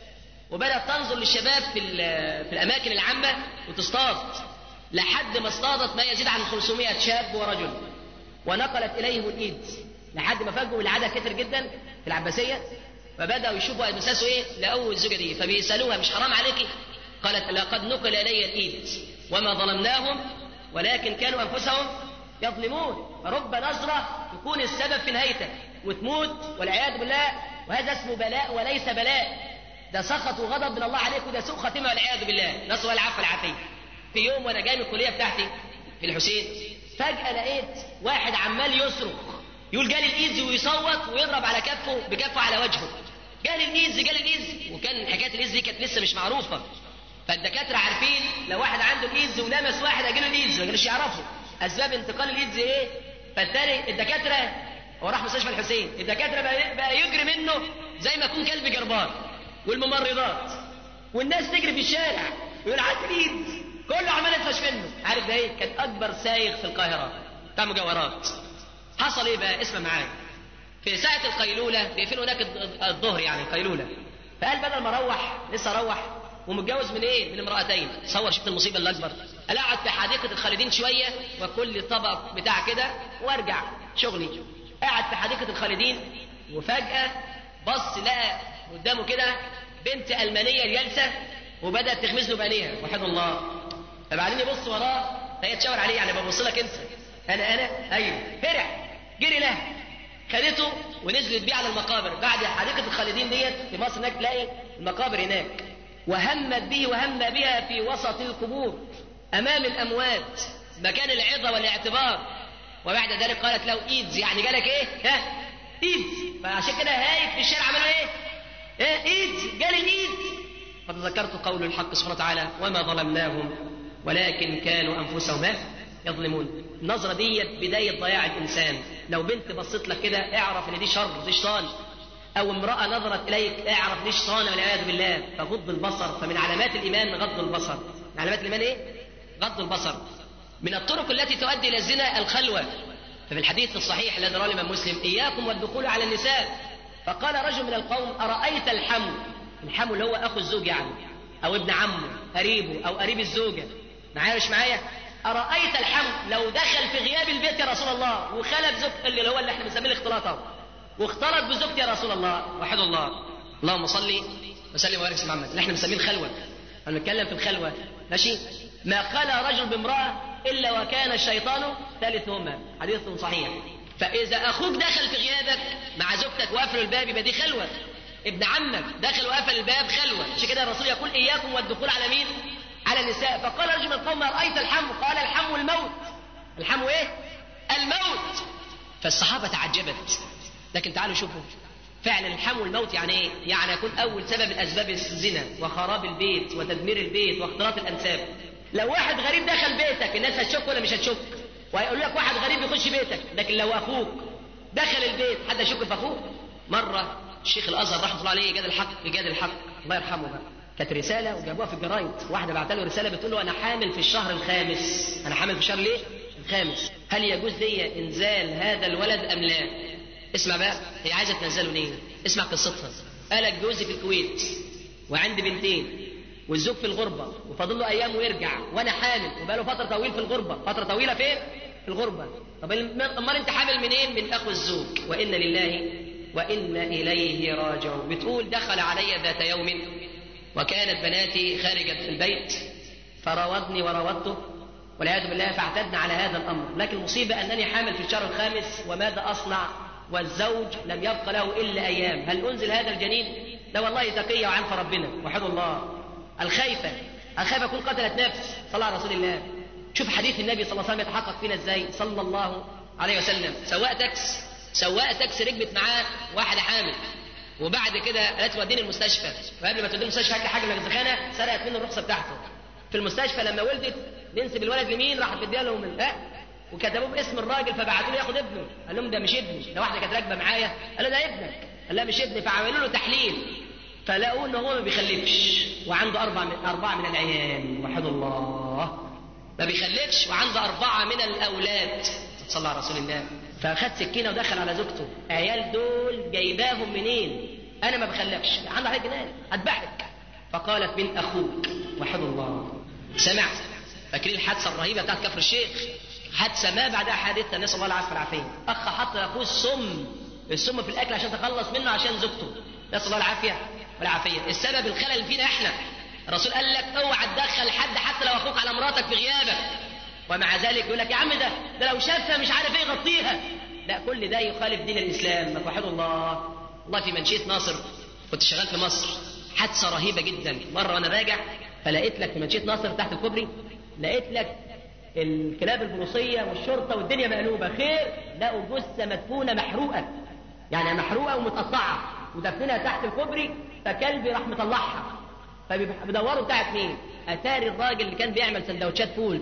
وبدات تنظر للشباب في ال- في الاماكن العامه وتصطاد لحد ما اصطادت ما يزيد عن 500 شاب ورجل ونقلت اليهم الايدز لحد ما فاجئوا العدد كتر جدا في العباسيه فبداوا يشوفوا اساسه ايه لقوا الزوجه دي فبيسالوها مش حرام عليكي قالت لقد نقل الي الايدز وما ظلمناهم ولكن كانوا انفسهم يظلمون فرب نظره تكون السبب في نهايتك وتموت والعياذ بالله وهذا اسمه بلاء وليس بلاء ده سخط وغضب من الله عليك وده سوء خاتمه والعياذ بالله نسال الله العفو والعافيه في يوم وانا جاي من الكليه بتاعتي في الحسين فجاه لقيت واحد عمال يصرخ يقول جالي الايدز ويصوت ويضرب على كفه بكفه على وجهه جالي الايدز جالي الايدز وكان حكايه الايدز دي كانت لسه مش معروفه فالدكاتره عارفين لو واحد عنده الايدز ولمس واحد هيجيله الايدز ما كانوش يعرفوا اسباب انتقال الايدز ايه فالتاني الدكاتره هو راح مستشفى الحسين الدكاتره بقى, بقى يجري منه زي ما يكون كلب جربان والممرضات والناس تجري في الشارع يقول عاد الايدز كله عمال يطفش منه عارف ده ايه كان اكبر سايق في القاهره بتاع مجوهرات حصل ايه بقى اسمع معايا في ساعة القيلولة بيقفلوا هناك الظ- الظهر يعني القيلولة فقال بدل ما اروح لسه اروح ومتجوز من ايه؟ من امرأتين تصور شفت المصيبة اللي اكبر قال اقعد في حديقة الخالدين شوية واكل طبق بتاع كده وارجع شغلي قاعد في حديقة الخالدين وفجأة بص لقى قدامه كده بنت ألمانية جالسة وبدأت تغمز له بعينيها وحد الله فبعدين يبص وراه فهي تشاور عليه يعني ببص لك انت انا انا ايوه فرح جري لها خدته ونزلت بيه على المقابر بعد حديقه الخالدين ديت في مصر هناك تلاقي المقابر هناك وهمت به وهم بها في وسط القبور امام الاموات مكان العظه والاعتبار وبعد ذلك قالت له ايدز يعني جالك ايه؟ ها؟ ايدز فعشان كده هايف في الشارع عملوا ايه؟ ايه ايدز جالي الايدز فتذكرت قول الحق سبحانه وتعالى وما ظلمناهم ولكن كانوا انفسهم إيه؟ يظلمون النظره ديت بدايه ضياع الانسان لو بنت بصت لك كده اعرف ان دي شر دي شيطان او امراه نظرت اليك اعرف دي شيطان والعياذ بالله فغض البصر فمن علامات الايمان غض البصر من علامات الايمان ايه غض البصر من الطرق التي تؤدي الى الزنا الخلوه ففي الحديث الصحيح الذي رواه الامام مسلم اياكم والدخول على النساء فقال رجل من القوم ارايت الحمو الحمو اللي هو اخو الزوج يعني او ابن عمه قريبه او قريب الزوجه معايا مش معايا ارايت الحمو لو دخل في غياب البيت يا رسول الله وخلف زوج اللي هو اللي احنا بنسميه الاختلاط اهو واختلط بزوجتي يا رسول الله وحد الله اللهم صل وسلم وبارك على محمد اللي احنا بنسميه الخلوه انا بنتكلم في الخلوه ماشي ما خلا رجل بامراه الا وكان الشيطان ثالثهما حديث صحيح فاذا اخوك دخل في غيابك مع زوجتك وقفلوا الباب يبقى دي خلوه ابن عمك دخل وقفل الباب خلوه عشان كده الرسول يقول اياكم والدخول على مين على النساء فقال رجل من القوم رايت الحمو قال الحمو الموت الحمو ايه الموت فالصحابه تعجبت لكن تعالوا شوفوا فعلا الحمو الموت يعني ايه؟ يعني يكون اول سبب من اسباب الزنا وخراب البيت وتدمير البيت واختلاط الانساب. لو واحد غريب دخل بيتك الناس هتشك ولا مش هتشك؟ وهيقول لك واحد غريب يخش بيتك، لكن لو اخوك دخل البيت حد يشك في اخوه؟ مره الشيخ الازهر رحمه الله عليه جاد الحق بجاد الحق الله يرحمه بقى. كانت رساله وجابوها في الجرايد، واحده بعت له رساله بتقول له انا حامل في الشهر الخامس، انا حامل في الشهر ليه؟ الخامس، هل يجوز لي انزال هذا الولد ام لا؟ اسمع بقى هي عايزه تنزله ليه؟ اسمع قصتها قالك جوزي في الكويت وعندي بنتين والزوج في الغربه وفاضل له ايام ويرجع وانا حامل وبقاله فتره طويل في الغربه فتره طويله فين؟ في الغربه طب امال انت حامل منين؟ من اخو الزوج وان لله وانا اليه راجعون بتقول دخل علي ذات يوم وكانت بناتي خارجه البيت فراودني وراودته والعياذ بالله فاعتدنا على هذا الامر لكن المصيبه انني حامل في الشهر الخامس وماذا اصنع والزوج لم يبق له الا ايام هل انزل هذا الجنين لا والله تقيه وعنف ربنا وحد الله الخايفه الخايفه تكون قتلت نفس صلى على رسول الله شوف حديث النبي صلى الله عليه وسلم يتحقق فينا ازاي صلى الله عليه وسلم سواق تاكس سواق تاكس ركبت معاه واحده حامل وبعد كده قالت له وديني المستشفى وقبل ما توديني المستشفى هات لي حاجه من الزخانه سرقت منه الرخصه بتاعته في المستشفى لما ولدت ننسب الولد لمين راحت مديها له من ها وكتبوه باسم الراجل فبعتوا له ياخد ابنه قال لهم ده مش ابني ده واحده كانت راكبه معايا قال له ده ابنك قال لا مش ابني فعملوا له تحليل فلقوا ان هو ما بيخلفش وعنده اربع من اربعه من العيال وحد الله ما بيخلفش وعنده اربعه من الاولاد صلى الله على رسول الله فاخد سكينه ودخل على زوجته عيال دول جايباهم منين انا ما بخلفش عنده عليك جنان اذبحك فقالت من اخوك وحد الله سمع فاكرين الحادثه الرهيبه بتاعت كفر الشيخ حادثه ما بعدها حادثه نسال الله العافيه والعافيه اخ حط لاخوه السم السم في الاكل عشان تخلص منه عشان زوجته نسال الله العافيه والعافيه السبب الخلل اللي فينا احنا الرسول قال لك اوعى تدخل حد حتى لو اخوك على مراتك في غيابك ومع ذلك يقول لك يا عم ده ده لو شافها مش عارف ايه يغطيها لا كل ده يخالف دين الاسلام ما توحدوا الله والله في منشيه ناصر كنت شغال في مصر حادثه رهيبه جدا مره وانا راجع فلقيت لك في منشيه ناصر تحت الكوبري لقيت لك الكلاب البوليسيه والشرطه والدنيا مقلوبه خير لقوا جثه مدفونه محروقه يعني محروقه ومتقطعه ودفنها تحت الكوبري فكلبي راح مطلعها فبيدوروا بتاعت مين؟ اتاري الراجل اللي كان بيعمل سندوتشات فول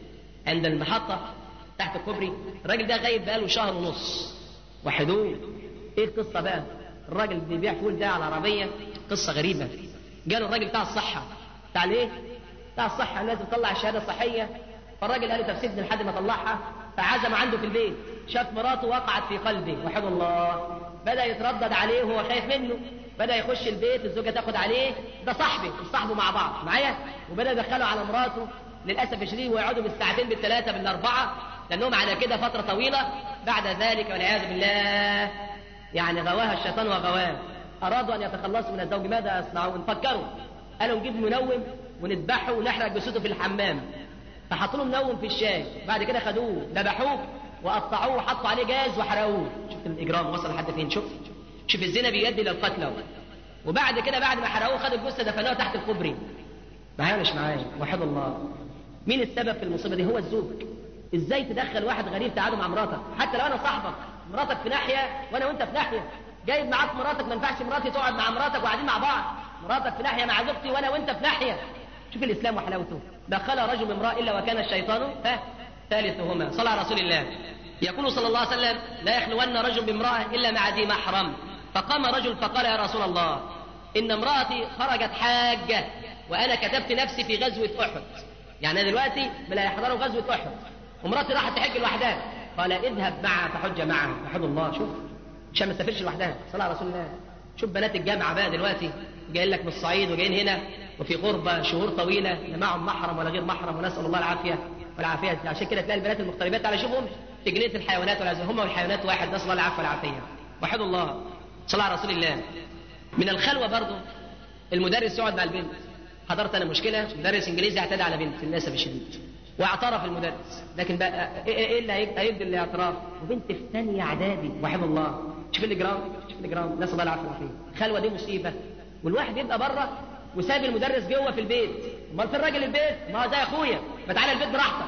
عند المحطه تحت الكوبري الراجل ده غايب بقاله شهر ونص وحدوه ايه القصه بقى؟ الراجل اللي بيبيع فول ده على عربيه قصه غريبه جاله الراجل بتاع الصحه بتاع الايه؟ بتاع الصحه لازم يطلع الشهاده الصحيه فالراجل قال له طب سيبني لحد ما اطلعها فعزم عنده في البيت شاف مراته وقعت في قلبه وحد الله بدا يتردد عليه وهو خايف منه بدا يخش البيت الزوجه تاخد عليه ده صاحبي صاحبه مع بعض معايا وبدا يدخله على مراته للاسف الشديد ويقعدوا بالساعتين بالثلاثه بالاربعه لانهم على كده فتره طويله بعد ذلك والعياذ بالله يعني غواها الشيطان وغواه ارادوا ان يتخلصوا من الزوج ماذا يصنعون فكروا قالوا نجيب منوم ونذبحه ونحرق جثته في الحمام فحطوا له منوم في الشاي بعد كده خدوه ذبحوه وقطعوه وحطوا عليه جاز وحرقوه شفت الاجرام وصل لحد فين شوف شوف الزنا بيؤدي للقتل وبعد كده بعد ما حرقوه خدوا الجثه دفنوها تحت الكوبري معايا مش معايا وحد الله مين السبب في المصيبه دي هو الزوج ازاي تدخل واحد غريب تعاده مع مراتك حتى لو انا صاحبك مراتك في ناحيه وانا وانت في ناحيه جايب معاك مراتك ما ينفعش مراتي تقعد مع مراتك وقاعدين مع بعض مراتك في ناحيه مع زوجتي وانا وانت في ناحيه شوف الاسلام وحلاوته دخل رجل امراه الا وكان الشيطان ها ثالثهما صلى على رسول الله يقول صلى الله عليه وسلم لا يخلون رجل بامراه الا مع ذي محرم فقام رجل فقال يا رسول الله ان امراتي خرجت حاجه وانا كتبت نفسي في غزوه احد يعني أنا دلوقتي لا يحضروا غزوه احد ومراتي راحت تحج لوحدها قال اذهب معها فحج معها وحد الله شوف عشان ما تسافرش لوحدها صلى على رسول الله شوف بنات الجامعه بقى دلوقتي جايين لك من الصعيد وجايين هنا وفي غربه شهور طويله لا معهم محرم ولا غير محرم ونسال الله العافيه والعافيه عشان كده تلاقي البنات المغتربات على شوفهم في جنينه الحيوانات ولا هم والحيوانات واحد نسال الله العافيه والعافيه وحد الله صلى على رسول الله من الخلوه برضه المدرس يقعد مع البنت حضرت انا مشكله مدرس انجليزي اعتدى على بنت للاسف الشديد واعترف المدرس لكن بقى ايه إيه اللي هيبقى هيبدو الاعتراف وبنت في ثانيه اعدادي وحد الله شوف الاجرام شوف الاجرام نسال الله العافيه والعافيه الخلوه دي مصيبه والواحد يبقى بره وساب المدرس جوه في البيت امال فين راجل البيت ما هو زي اخويا ما تعالى البيت براحتك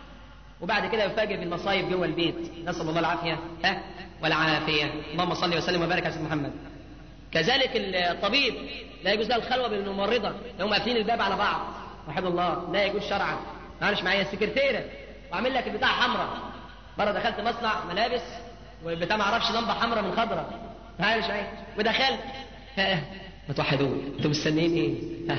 وبعد كده يفاجئ بالمصايب جوه البيت نسال الله العافيه ها والعافيه اللهم صل وسلم وبارك على سيدنا محمد كذلك الطبيب لا يجوز له الخلوه بالممرضه هم قافلين الباب على بعض وحد الله لا يجوز شرعا معلش معايا السكرتيره وعامل لك البتاع حمراء مره دخلت مصنع ملابس والبتاع ما اعرفش لمبه حمراء من خضراء معلش معايا ودخلت ما توحدون انتوا مستنيين ايه؟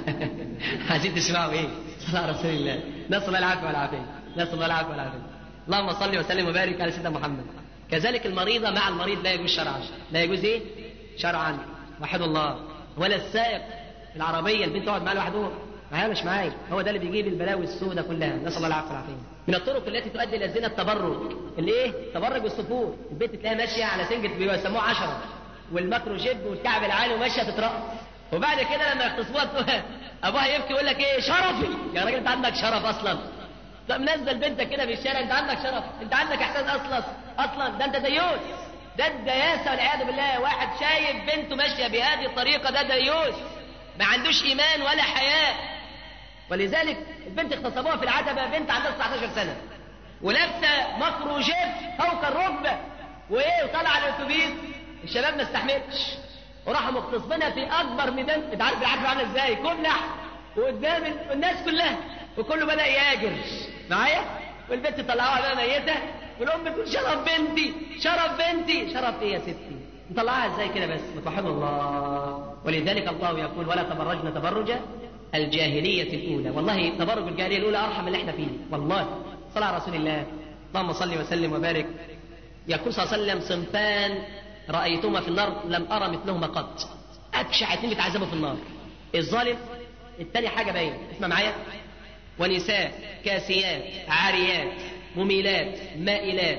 عايزين تسمعوا ايه؟ صلى على رسول الله نسال الله العافيه والعافيه نسال الله العافيه والعافيه اللهم صل وسلم وبارك على سيدنا محمد كذلك المريضه مع المريض لا يجوز شرعا لا يجوز ايه؟ شرعا وحد الله ولا السائق في العربيه البنت تقعد معاه لوحدهم معايا مش معايا هو ده اللي بيجيب البلاوي السوداء كلها نسال الله العافيه والعافيه من الطرق التي تؤدي الى الزنا التبرج الايه التبرج والسفور البنت تلاقيها ماشيه على سنجة بيسموه عشرة والماكرو جيب والكعب العالي وماشيه تترقص وبعد كده لما يغتصبوها ابوها يبكي يقول لك ايه شرفي يا راجل انت عندك شرف اصلا طب نزل بنتك كده في الشارع انت عندك شرف انت عندك احساس اصلا اصلا ده انت ديوس ده الدياسه والعياذ بالله واحد شايف بنته ماشيه بهذه الطريقه ده ديوس ما عندوش ايمان ولا حياء ولذلك البنت اغتصبوها في العتبه بنت عندها 19 سنه ولابسه مكرو جيب فوق الركبه وايه وطالعه على الاتوبيس الشباب ما استحملش وراحوا مغتصبينها في اكبر ميدان انت عارف العتبه عامله ازاي كلح وقدام الناس كلها وكله بدا يهاجر معايا والبنت طلعوها بقى ميته والام بتقول شرف بنتي شرف بنتي شرف ايه يا ستي نطلعها ازاي كده بس متوحد الله ولذلك الله يقول ولا تبرجن تبرج الجاهلية الأولى والله تبرج الجاهلية الأولى أرحم من اللي احنا فيه والله صلى على رسول الله اللهم صل وسلم وبارك يقول صلى الله عليه وسلم صنفان رأيتهما في النار لم أرى مثلهما قط أبشع اتنين بيتعذبوا في النار الظالم التاني حاجة باينة اسمع معايا ونساء كاسيات عاريات مميلات مائلات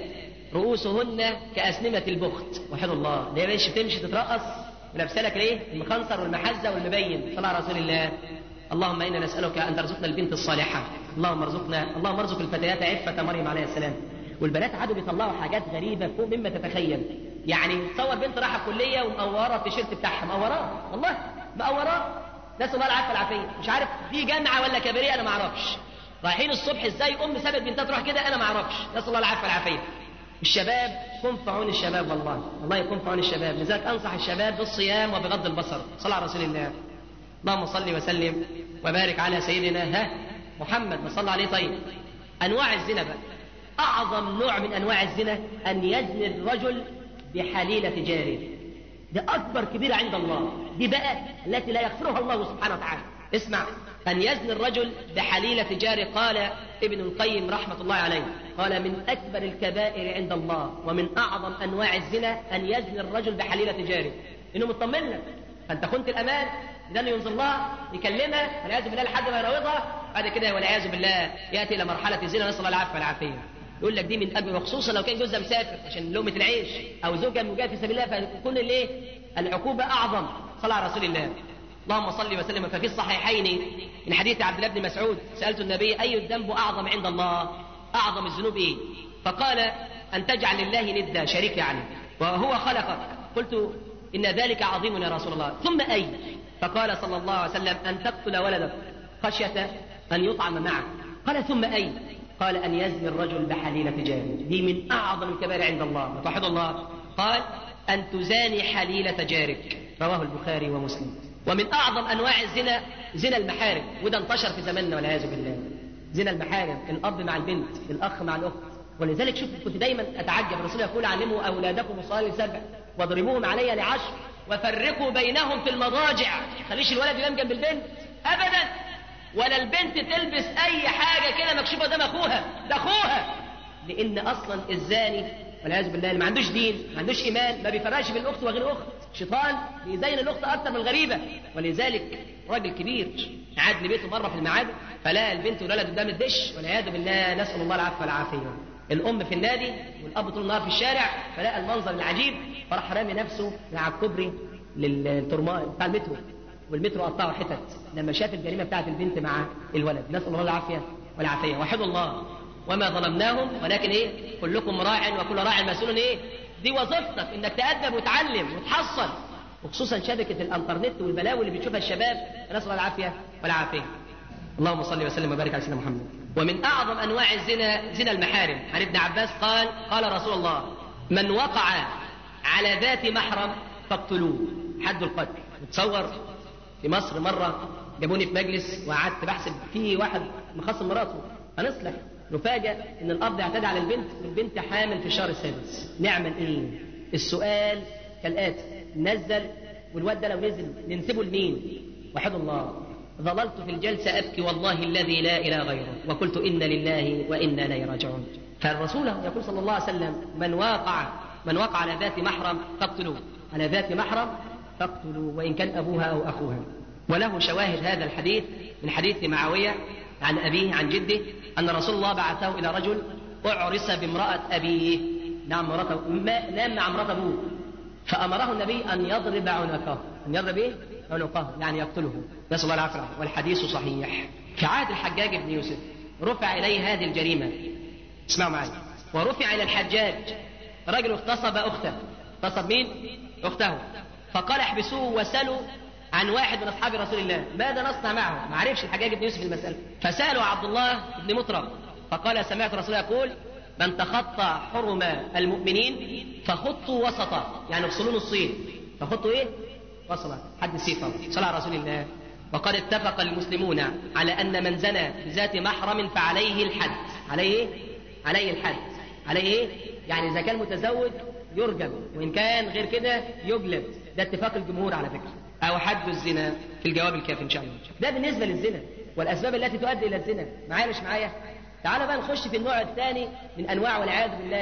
رؤوسهن كأسنمة البخت وحد الله اللي هي مش تمشي تترقص ولابسه لك ليه المخنصر والمحزة والمبين صلى على رسول الله اللهم انا نسالك ان ترزقنا البنت الصالحه اللهم ارزقنا اللهم ارزق الفتيات عفه مريم عليه السلام والبنات عادوا بيطلعوا حاجات غريبه فوق مما تتخيل يعني تصور بنت رايحه الكليه ومقوره التيشيرت بتاعها مقوراه والله مقوراه نسال الله العافيه والعافيه مش عارف دي جامعه ولا كباريه انا ما اعرفش رايحين الصبح ازاي ام سابت بنتها تروح كده انا ما اعرفش نسال الله العافيه والعافيه الشباب كن في عون الشباب والله الله يكون في عون الشباب لذلك انصح الشباب بالصيام وبغض البصر صلى على رسول الله اللهم صل وسلم وبارك على سيدنا ها محمد ما صلى عليه طيب انواع الزنا بقى اعظم نوع من انواع الزنا ان يزني الرجل بحليله جاره ده اكبر كبيره عند الله دي بقى التي لا يغفرها الله سبحانه وتعالى اسمع ان يزني الرجل بحليله جاره قال ابن القيم رحمه الله عليه قال من اكبر الكبائر عند الله ومن اعظم انواع الزنا ان يزني الرجل بحليله جاره انه مطمن لك فانت خنت الامان ده انه ينزل لها يكلمها والعياذ بالله لحد ما يراوضها بعد كده والعياذ بالله ياتي الى مرحله الزنا نسال الله العافيه والعافيه يقول لك دي من اجل وخصوصا لو كان جوزها مسافر عشان لقمه العيش او زوجها مجاهد في سبيل الله فيكون الايه العقوبه اعظم صلى على رسول الله اللهم صل وسلم ففي الصحيحين من حديث عبد الله بن مسعود سالت النبي اي الذنب اعظم عند الله اعظم الذنوب ايه فقال ان تجعل لله ندا شريك يعني وهو خلقك قلت ان ذلك عظيم يا رسول الله ثم اي فقال صلى الله عليه وسلم أن تقتل ولدك خشية أن يطعم معك قال ثم أي قال أن يزني الرجل بحليلة جاره دي من أعظم الكبائر عند الله وتوحد الله قال أن تزاني حليلة جارك رواه البخاري ومسلم ومن أعظم أنواع الزنا زنا المحارم وده انتشر في زماننا والعياذ بالله زنا المحارم الأب مع البنت الأخ مع الأخت ولذلك شوف كنت دايما أتعجب الرسول يقول علموا أولادكم الصلاة لسبع واضربوهم علي لعشر وفرقوا بينهم في المضاجع خليش الولد ينام جنب البنت ابدا ولا البنت تلبس اي حاجه كده مكشوفه قدام اخوها ده اخوها لان اصلا الزاني والعياذ بالله اللي ما عندوش دين ما عندوش ايمان ما بيفرقش بين الاخت وغير الاخت شيطان بيزين الاخت اكتر من الغريبه ولذلك راجل كبير قعد لبيته مره في الميعاد فلقى البنت والولد قدام الدش والعياذ بالله نسال الله العفو والعافيه الام في النادي والاب طول النهار في الشارع فلقى المنظر العجيب فراح رامي نفسه على الكوبري للترماء بتاع المترو والمترو قطعه حتت لما شاف الجريمه بتاعت البنت مع الولد نسال الله العافيه والعافيه وحدوا الله وما ظلمناهم ولكن ايه كلكم راع وكل راع مسؤول ايه دي وظيفتك انك تأدب وتعلم وتحصل وخصوصا شبكه الانترنت والبلاوي اللي بتشوفها الشباب نسال الله العافيه والعافيه اللهم صل وسلم وبارك على سيدنا محمد ومن اعظم انواع الزنا زنا المحارم عن ابن عباس قال قال رسول الله من وقع على ذات محرم فاقتلوه حد القتل تصور في مصر مره جابوني في مجلس وقعدت بحسب في واحد مخصم مراته هنصلح نفاجأ ان الاب اعتدى على البنت والبنت حامل في الشهر السادس نعمل ايه السؤال كالاتي نزل والواد ده لو نزل ننسبه لمين وحد الله ظللت في الجلسة أبكي والله الذي لا إله غيره وقلت إن لله وإنا إليه راجعون فالرسول يقول صلى الله عليه وسلم من واقع من وقع على ذات محرم فاقتلوه على ذات محرم فاقتلوا وإن كان أبوها أو أخوها وله شواهد هذا الحديث من حديث معاوية عن أبيه عن جده أن رسول الله بعثه إلى رجل أعرس بامرأة أبيه نعم مرته ما نام مع امرأة أبوه فأمره النبي أن يضرب عنقه أن يضرب إيه؟ عنقه يعني يقتله نسأل الله العافية والحديث صحيح في عهد الحجاج بن يوسف رفع إليه هذه الجريمة اسمعوا معي ورفع إلى الحجاج رجل اغتصب أخته اغتصب مين؟ أخته فقال احبسوه وسلوا عن واحد من أصحاب رسول الله ماذا نصنع معه؟ ما عرفش الحجاج بن يوسف المسألة فسألوا عبد الله بن مطرب فقال سمعت رسول الله يقول من تخطى حرم المؤمنين فخطوا وسطا يعني افصلوا الصين فخطوا ايه؟ وسطا حد السيف صلى على رسول الله وقد اتفق المسلمون على ان من زنى بذات محرم فعليه الحد عليه ايه؟ عليه الحد عليه ايه؟ يعني اذا كان متزوج يرجم وان كان غير كده يجلد ده اتفاق الجمهور على فكره او حد الزنا في الجواب الكافي ان شاء الله ده بالنسبه للزنا والاسباب التي تؤدي الى الزنا معايا مش معايا تعال بقى نخش في النوع الثاني من انواع والعياذ بالله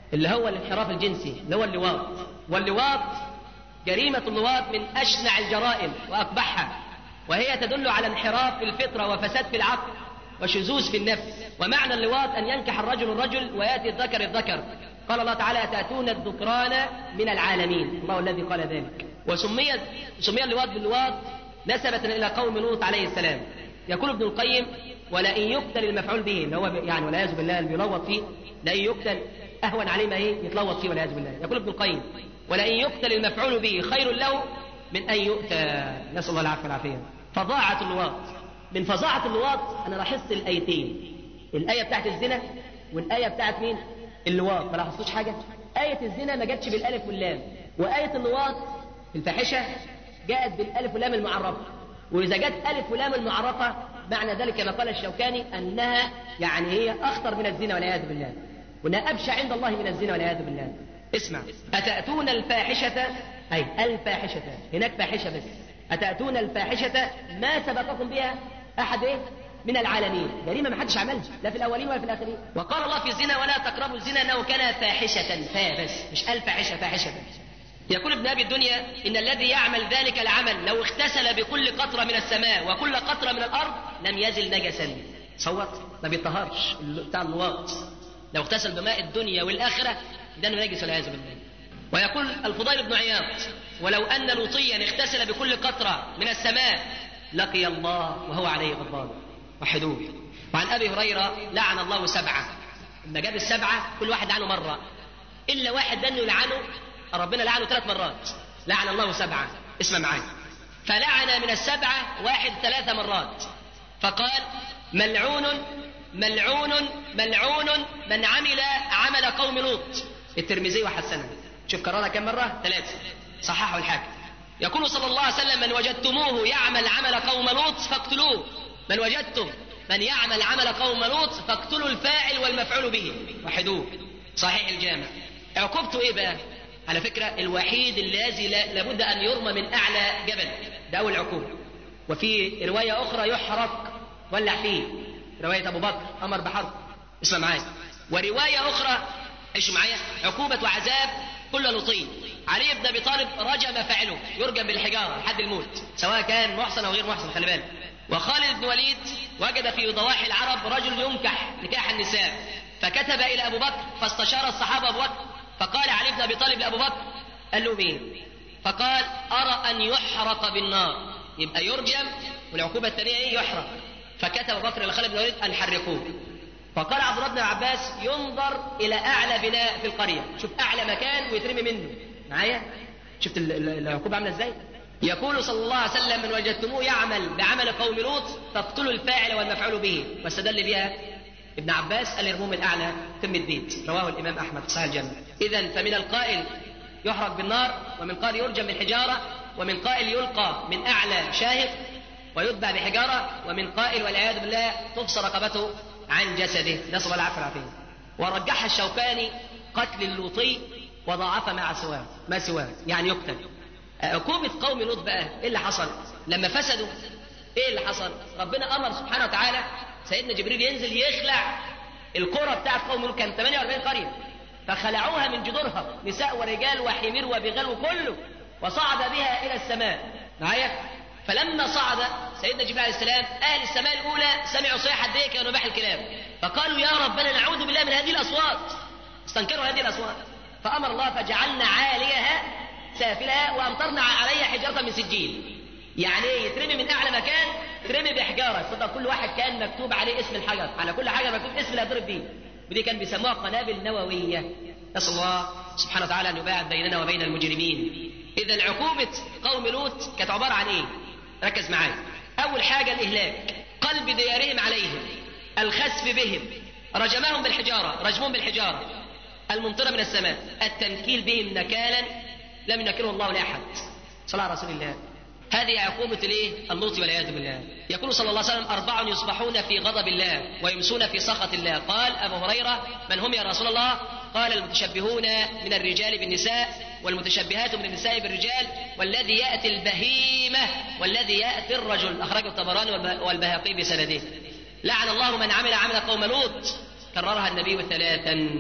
اللي هو الانحراف الجنسي اللي هو اللواط واللواط جريمة اللواط من أشنع الجرائم وأقبحها وهي تدل على انحراف في الفطرة وفساد في العقل وشذوذ في النفس ومعنى اللواط أن ينكح الرجل الرجل ويأتي الذكر الذكر قال الله تعالى أتأتون الذكران من العالمين الله الذي قال ذلك وسمي سمي اللواط باللواط نسبة إلى قوم لوط عليه السلام يقول ابن القيم ولئن يقتل المفعول به اللي هو يعني والعياذ بالله اللي بيلوط فيه لئن يقتل أهون عليه ما إيه يتلوط فيه والعياذ بالله يقول ابن القيم ولئن يقتل المفعول به خير له من أن يؤتى نسأل الله العافية والعافية فظاعة اللواط من فظاعة اللواط أنا لاحظت الآيتين الآية بتاعت الزنا والآية بتاعت مين؟ اللواط ما لاحظتوش حاجة؟ آية الزنا ما جاتش بالألف واللام وآية اللواط في الفاحشة جاءت بالألف واللام المعرفة وإذا جت ألف ولام المعرفة معنى ذلك كما قال الشوكاني أنها يعني هي أخطر من الزنا والعياذ بالله وأنها أبشع عند الله من الزنا والعياذ بالله اسمع أتأتون الفاحشة أي الفاحشة هناك فاحشة بس أتأتون الفاحشة ما سبقكم بها أحد إيه؟ من العالمين جريمة ما حدش عملها لا في الأولين ولا في الآخرين وقال الله في الزنا ولا تقربوا الزنا أنه كان فاحشة فا بس مش الفاحشة فاحشة بس يقول ابن ابي الدنيا ان الذي يعمل ذلك العمل لو اغتسل بكل قطره من السماء وكل قطره من الارض لم يزل نجسا صوت ما بيطهرش بتاع اللواط لو اغتسل بماء الدنيا والاخره ده نجس والعياذ بالله ويقول الفضيل بن عياض ولو ان لوطيا اغتسل بكل قطره من السماء لقي الله وهو عليه غضبان وحدوه وعن ابي هريره لعن الله سبعه لما جاب السبعه كل واحد عنه مره الا واحد ده انه يلعنه ربنا لعنه ثلاث مرات لعن الله سبعة اسمع معايا فلعن من السبعة واحد ثلاث مرات فقال ملعون ملعون ملعون من عمل عمل قوم لوط الترمذي وحسنه شوف كررها كم مرة ثلاثة صححه الحاكم يقول صلى الله عليه وسلم من وجدتموه يعمل عمل قوم لوط فاقتلوه من وجدتم من يعمل عمل قوم لوط فاقتلوا الفاعل والمفعول به وحدوه صحيح الجامع عقوبته ايه بقى على فكرة الوحيد الذي لا- لابد أن يرمى من أعلى جبل ده أول عقوبة وفي رواية أخرى يحرق ولع فيه رواية أبو بكر أمر بحرق اسمع معايا ورواية أخرى عيشوا معايا عقوبة وعذاب كل لطي علي بن أبي طالب رجم فاعله يرجم بالحجارة لحد الموت سواء كان محسن أو غير محسن خلي بالك وخالد بن وليد وجد في ضواحي العرب رجل ينكح نكاح النساء فكتب إلى أبو بكر فاستشار الصحابة أبو بكر فقال علي بن ابي طالب لابو بكر قال له مين؟ فقال ارى ان يحرق بالنار يبقى يرجم والعقوبه الثانيه ايه؟ يحرق فكتب ابو بكر لخالد بن الوليد ان حرقوه فقال عبد الله بن عباس ينظر الى اعلى بناء في القريه شوف اعلى مكان ويترمي منه معايا شفت ال- ال- العقوبه عامله ازاي يقول صلى الله عليه وسلم من وجدتموه يعمل بعمل قوم لوط فاقتلوا الفاعل والمفعول به واستدل بها ابن عباس قال ارموه من اعلى قمه بيت رواه الامام احمد في صحيح الجامع اذا فمن القائل يحرق بالنار ومن قائل يرجم بالحجاره ومن قائل يلقى من اعلى شاهق ويتبع بحجاره ومن قائل والعياذ بالله تفصل رقبته عن جسده نسال الله العافيه والعافيه ورجحها الشوكاني قتل اللوطي وضاعف مع سواه ما سواه يعني يقتل عقوبة قوم لوط بقى ايه اللي حصل؟ لما فسدوا ايه اللي حصل؟ ربنا امر سبحانه وتعالى سيدنا جبريل ينزل يخلع القرى بتاعت قوم لوط كان 48 قرية فخلعوها من جذورها نساء ورجال وحمير وبغال وكله وصعد بها الى السماء معايا؟ فلما صعد سيدنا جبريل عليه السلام اهل السماء الاولى سمعوا صيحة ديك ونباح الكلاب فقالوا يا ربنا نعوذ بالله من هذه الاصوات استنكروا هذه الاصوات فامر الله فجعلنا عاليها سافلها وامطرنا عليها حجاره من سجيل يعني ايه يترمي من اعلى مكان ترمي بحجاره تصدق كل واحد كان مكتوب عليه اسم الحجر على كل حاجه مكتوب اسم اللي هيضرب بيه ودي كان بيسموها قنابل نوويه نسال الله سبحانه وتعالى ان يباعد بيننا وبين المجرمين اذا عقوبه قوم لوط كانت عباره عن ايه ركز معايا اول حاجه الاهلاك قلب ديارهم عليهم الخسف بهم رجمهم بالحجاره رجمهم بالحجاره الممطره من السماء التنكيل بهم نكالا لم ينكره الله لاحد صلى على رسول الله هذه عقوبة الايه؟ اللوط والعياذ بالله. يقول صلى الله عليه وسلم أربع يصبحون في غضب الله ويمسون في سخط الله. قال أبو هريرة من هم يا رسول الله؟ قال المتشبهون من الرجال بالنساء والمتشبهات من النساء بالرجال والذي يأتي البهيمة والذي يأتي الرجل أخرجه الطبراني والب- والبهقي بسنده. لعن الله من عمل عمل قوم لوط كررها النبي ثلاثا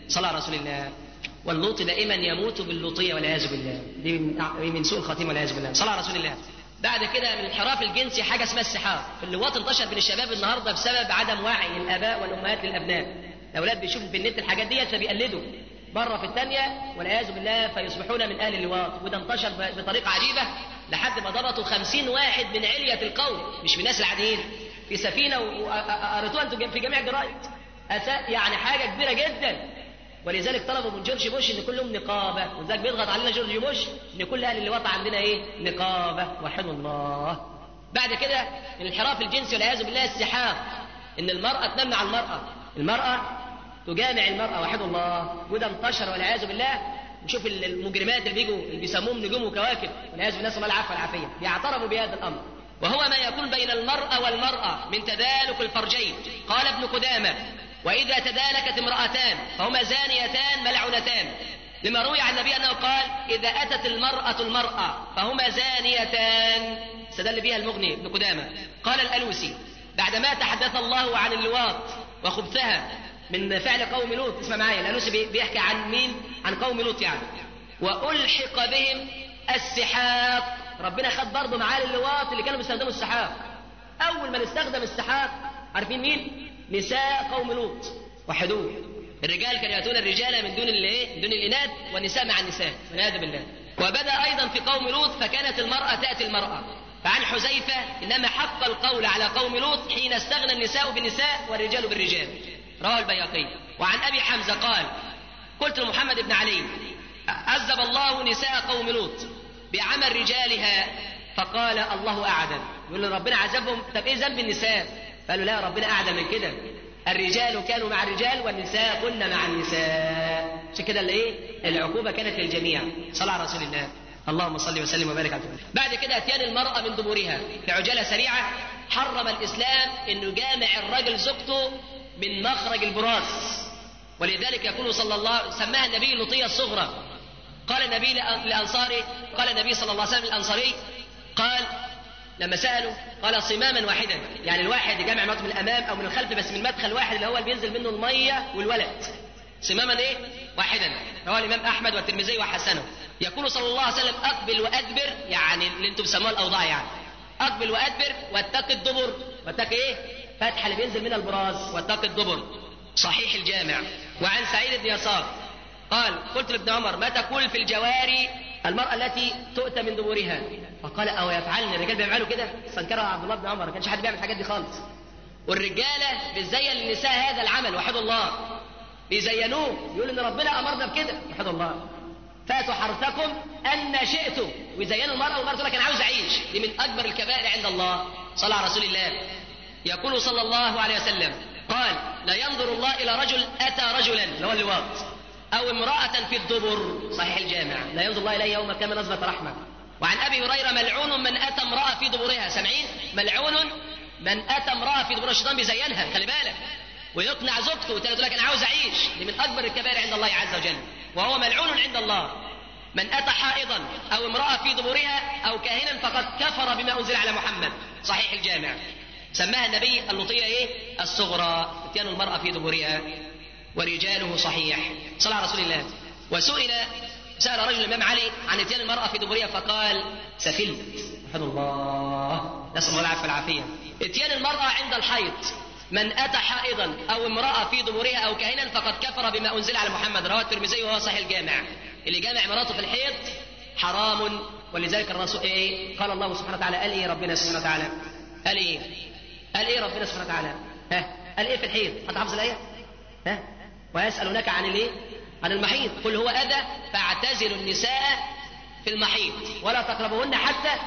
صلى على رسول الله واللوط دائما يموت باللوطيه والعياذ بالله دي من من سوء الخاتمه والعياذ بالله صلى على رسول الله بعد كده من الانحراف الجنسي حاجه اسمها السحاق اللواط انتشر بين الشباب النهارده بسبب عدم وعي الاباء والامهات للابناء الاولاد بيشوفوا في النت الحاجات ديت فبيقلدوا مره في الثانيه والعياذ بالله فيصبحون من اهل اللواط وده انتشر ب- بطريقه عجيبه لحد ما ضبطوا خمسين واحد من علية القوم مش من الناس العاديين في سفينه وقريتوها انتوا في جميع الجرايد أسا- يعني حاجه كبيره جدا ولذلك طلبوا من جورج بوش ان كلهم نقابه ولذلك بيضغط علينا جورج بوش ان كل اهل اللواط عندنا ايه نقابه وحدوا الله بعد كده الانحراف الجنسي والعياذ بالله السحاق ان المراه تنمع المراه المراه تجامع المراه وحدوا الله وده انتشر والعياذ بالله نشوف ال- المجرمات اللي بيجوا اللي بيسموهم نجوم وكواكب والعياذ بالله نسال الله العفو والعافيه بيعترفوا بهذا الامر وهو ما يكون بين المرأة والمرأة من تدالك الفرجين قال ابن قدامة وإذا تدالكت امرأتان فهما زانيتان ملعونتان لما روي عن النبي أنه قال إذا أتت المرأة المرأة فهما زانيتان استدل بها المغني ابن قدامة قال الألوسي بعدما تحدث الله عن اللواط وخبثها من فعل قوم لوط اسمع معايا الألوسي بي- بيحكي عن مين عن قوم لوط يعني وألحق بهم السحاق ربنا خد برضه معاه اللواط اللي كانوا بيستخدموا السحاق أول من استخدم السحاق عارفين مين؟ نساء قوم لوط وحدوه الرجال كانوا يأتون الرجال من دون الايه؟ من دون الإناث والنساء مع النساء والعياذ بالله وبدأ أيضا في قوم لوط فكانت المرأة تأتي المرأة فعن حذيفة إنما حق القول على قوم لوط حين استغنى النساء بالنساء والرجال بالرجال رواه البياقي وعن أبي حمزة قال قلت لمحمد بن علي عذب الله نساء قوم لوط بعمل رجالها فقال الله أعدل يقول له ربنا عذبهم طب إيه ذنب النساء قالوا لا ربنا أعدل من كده الرجال كانوا مع الرجال والنساء كن مع النساء عشان كده الايه العقوبه كانت للجميع صلى على رسول الله اللهم صل وسلم وبارك على محمد. بعد كده اتيان المراه من دبورها بعجاله سريعه حرم الاسلام انه جامع الرجل زوجته من مخرج البراز ولذلك يقول صلى الله سماها النبي اللطيه الصغرى قال النبي لأنصاري قال النبي صلى الله عليه وسلم الأنصاري قال لما سألوا قال صماما واحدا يعني الواحد يجمع مراته من الأمام أو من الخلف بس من مدخل واحد اللي هو اللي بينزل منه المية والولد صماما إيه واحدا رواه الإمام أحمد والترمذي وحسنه يقول صلى الله عليه وسلم أقبل وأدبر يعني اللي أنتم بتسموها الأوضاع يعني أقبل وأدبر واتق الدبر واتق إيه فتحة اللي بينزل منها البراز واتق الدبر صحيح الجامع وعن سعيد بن يسار قال قلت لابن عمر ما تقول في الجواري المرأة التي تؤتى من دبورها فقال أو يفعلن الرجال بيعملوا كده استنكرها عبد الله بن عمر ما كانش حد بيعمل الحاجات دي خالص والرجالة بتزين للنساء هذا العمل وحد الله بيزينوه يقول ان ربنا امرنا بكده وحد الله فاتوا حرثكم ان شئتم ويزينوا المرأة والمرأة تقول لك انا عاوز اعيش دي من اكبر الكبائر عند الله صلى على رسول الله يقول صلى الله عليه وسلم قال لا ينظر الله الى رجل اتى رجلا اللي هو اللواط أو امرأة في الدبر صحيح الجامع لا ينظر الله إليه يوم كما نظرة رحمة وعن أبي هريرة ملعون من أتى امرأة في دبرها سامعين ملعون من أتى امرأة في دبرها الشيطان بيزينها خلي بالك ويقنع زوجته وتقول لك أنا عاوز أعيش دي من أكبر الكبائر عند الله عز وجل وهو ملعون عند الله من أتى حائضا أو امرأة في دبرها أو كاهنا فقد كفر بما أنزل على محمد صحيح الجامع سماها النبي اللطية إيه الصغرى اتيان المرأة في دبرها ورجاله صحيح صلى على رسول الله وسئل سأل رجل الإمام علي عن اتيان المرأة في دبرها فقال سفلت سبحان الله نسأل الله العافية والعافية اتيان المرأة عند الحيض من أتى حائضا أو امرأة في دبرها أو كاهنا فقد كفر بما أنزل على محمد رواه الترمذي وهو صحيح الجامع اللي جامع مراته في الحيض حرام ولذلك الرسول إيه قال الله سبحانه وتعالى قال إيه ربنا سبحانه وتعالى قال إيه قال إيه ربنا سبحانه وتعالى ها قال إيه في الحيض حد حافظ الآية ها ويسألونك عن الايه؟ عن المحيط قل هو أذى فاعتزلوا النساء في المحيط ولا تقربوهن حتى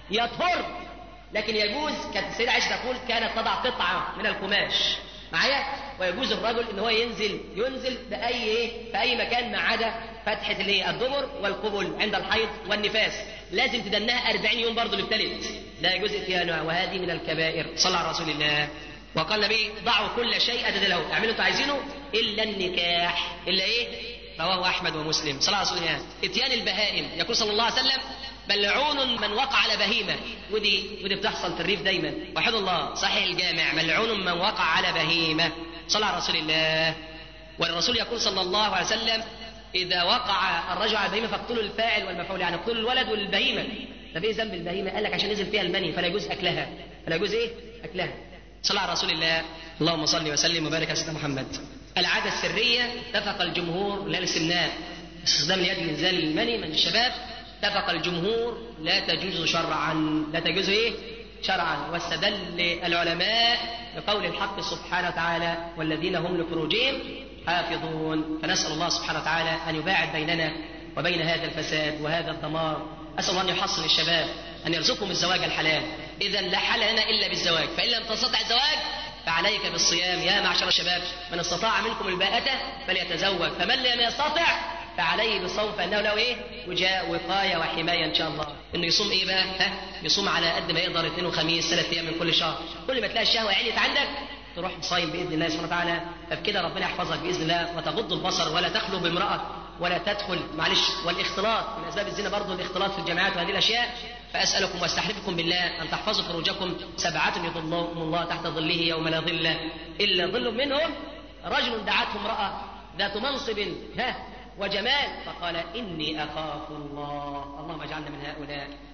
يطهر لكن يجوز كانت السيدة عائشة تقول كانت تضع قطعة من القماش معايا ويجوز الرجل ان هو ينزل ينزل باي ايه في اي مكان ما عدا فتحه الايه الدبر والقبل عند الحيض والنفاس لازم تدناها 40 يوم برضه اللي ابتلت لا يجوز اتيانها وهذه من الكبائر صلى على رسول الله وقال النبي ضعوا كل شيء أدد له اعملوا انتوا عايزينه الا النكاح الا ايه رواه احمد ومسلم صلى الله عليه وسلم اتيان البهائم يقول صلى الله عليه وسلم ملعون من وقع على بهيمه ودي ودي بتحصل في الريف دايما وحد الله صحيح الجامع ملعون من وقع على بهيمه صلى على رسول الله والرسول يقول صلى الله عليه وسلم إذا وقع الرجل على البهيمة فاقتلوا الفاعل والمفعول يعني اقتلوا الولد والبهيمة طب إيه ذنب البهيمة؟ قال لك عشان نزل فيها المني فلا يجوز أكلها فلا يجوز إيه؟ أكلها صلى على رسول الله اللهم صل وسلم وبارك على سيدنا محمد العادة السرية اتفق الجمهور لا الاستثناء استخدام اليد لإنزال المني من الشباب اتفق الجمهور لا تجوز شرعا لا تجوز ايه شرعا واستدل العلماء بقول الحق سبحانه وتعالى والذين هم لفروجهم حافظون فنسأل الله سبحانه وتعالى أن يباعد بيننا وبين هذا الفساد وهذا الدمار أسأل الله أن يحصن الشباب أن يرزقهم الزواج الحلال إذا لا حل لنا إلا بالزواج فإن لم تستطع الزواج فعليك بالصيام يا معشر الشباب من استطاع منكم الباءة فليتزوج فمن لم يستطع فعليه بالصوم فانه له ايه؟ وجاء وقايه وحمايه ان شاء الله. انه يصوم ايه بقى؟ ها؟ يصوم على قد ما يقدر اثنين وخميس ثلاث ايام من كل شهر. كل ما تلاقي الشهوه عليت عندك تروح صايم باذن الله سبحانه وتعالى فبكده ربنا يحفظك باذن الله وتغض البصر ولا تخلو بامراه ولا تدخل معلش والاختلاط من اسباب الزنا برضه الاختلاط في الجامعات وهذه الاشياء فاسالكم واستحلفكم بالله ان تحفظوا فروجكم سبعه يظلهم الله تحت ظله يوم لا ظل الا ظل منهم رجل دعته امراه ذات منصب ها وجمال فقال إني أخاف الله اللهم اجعلنا من هؤلاء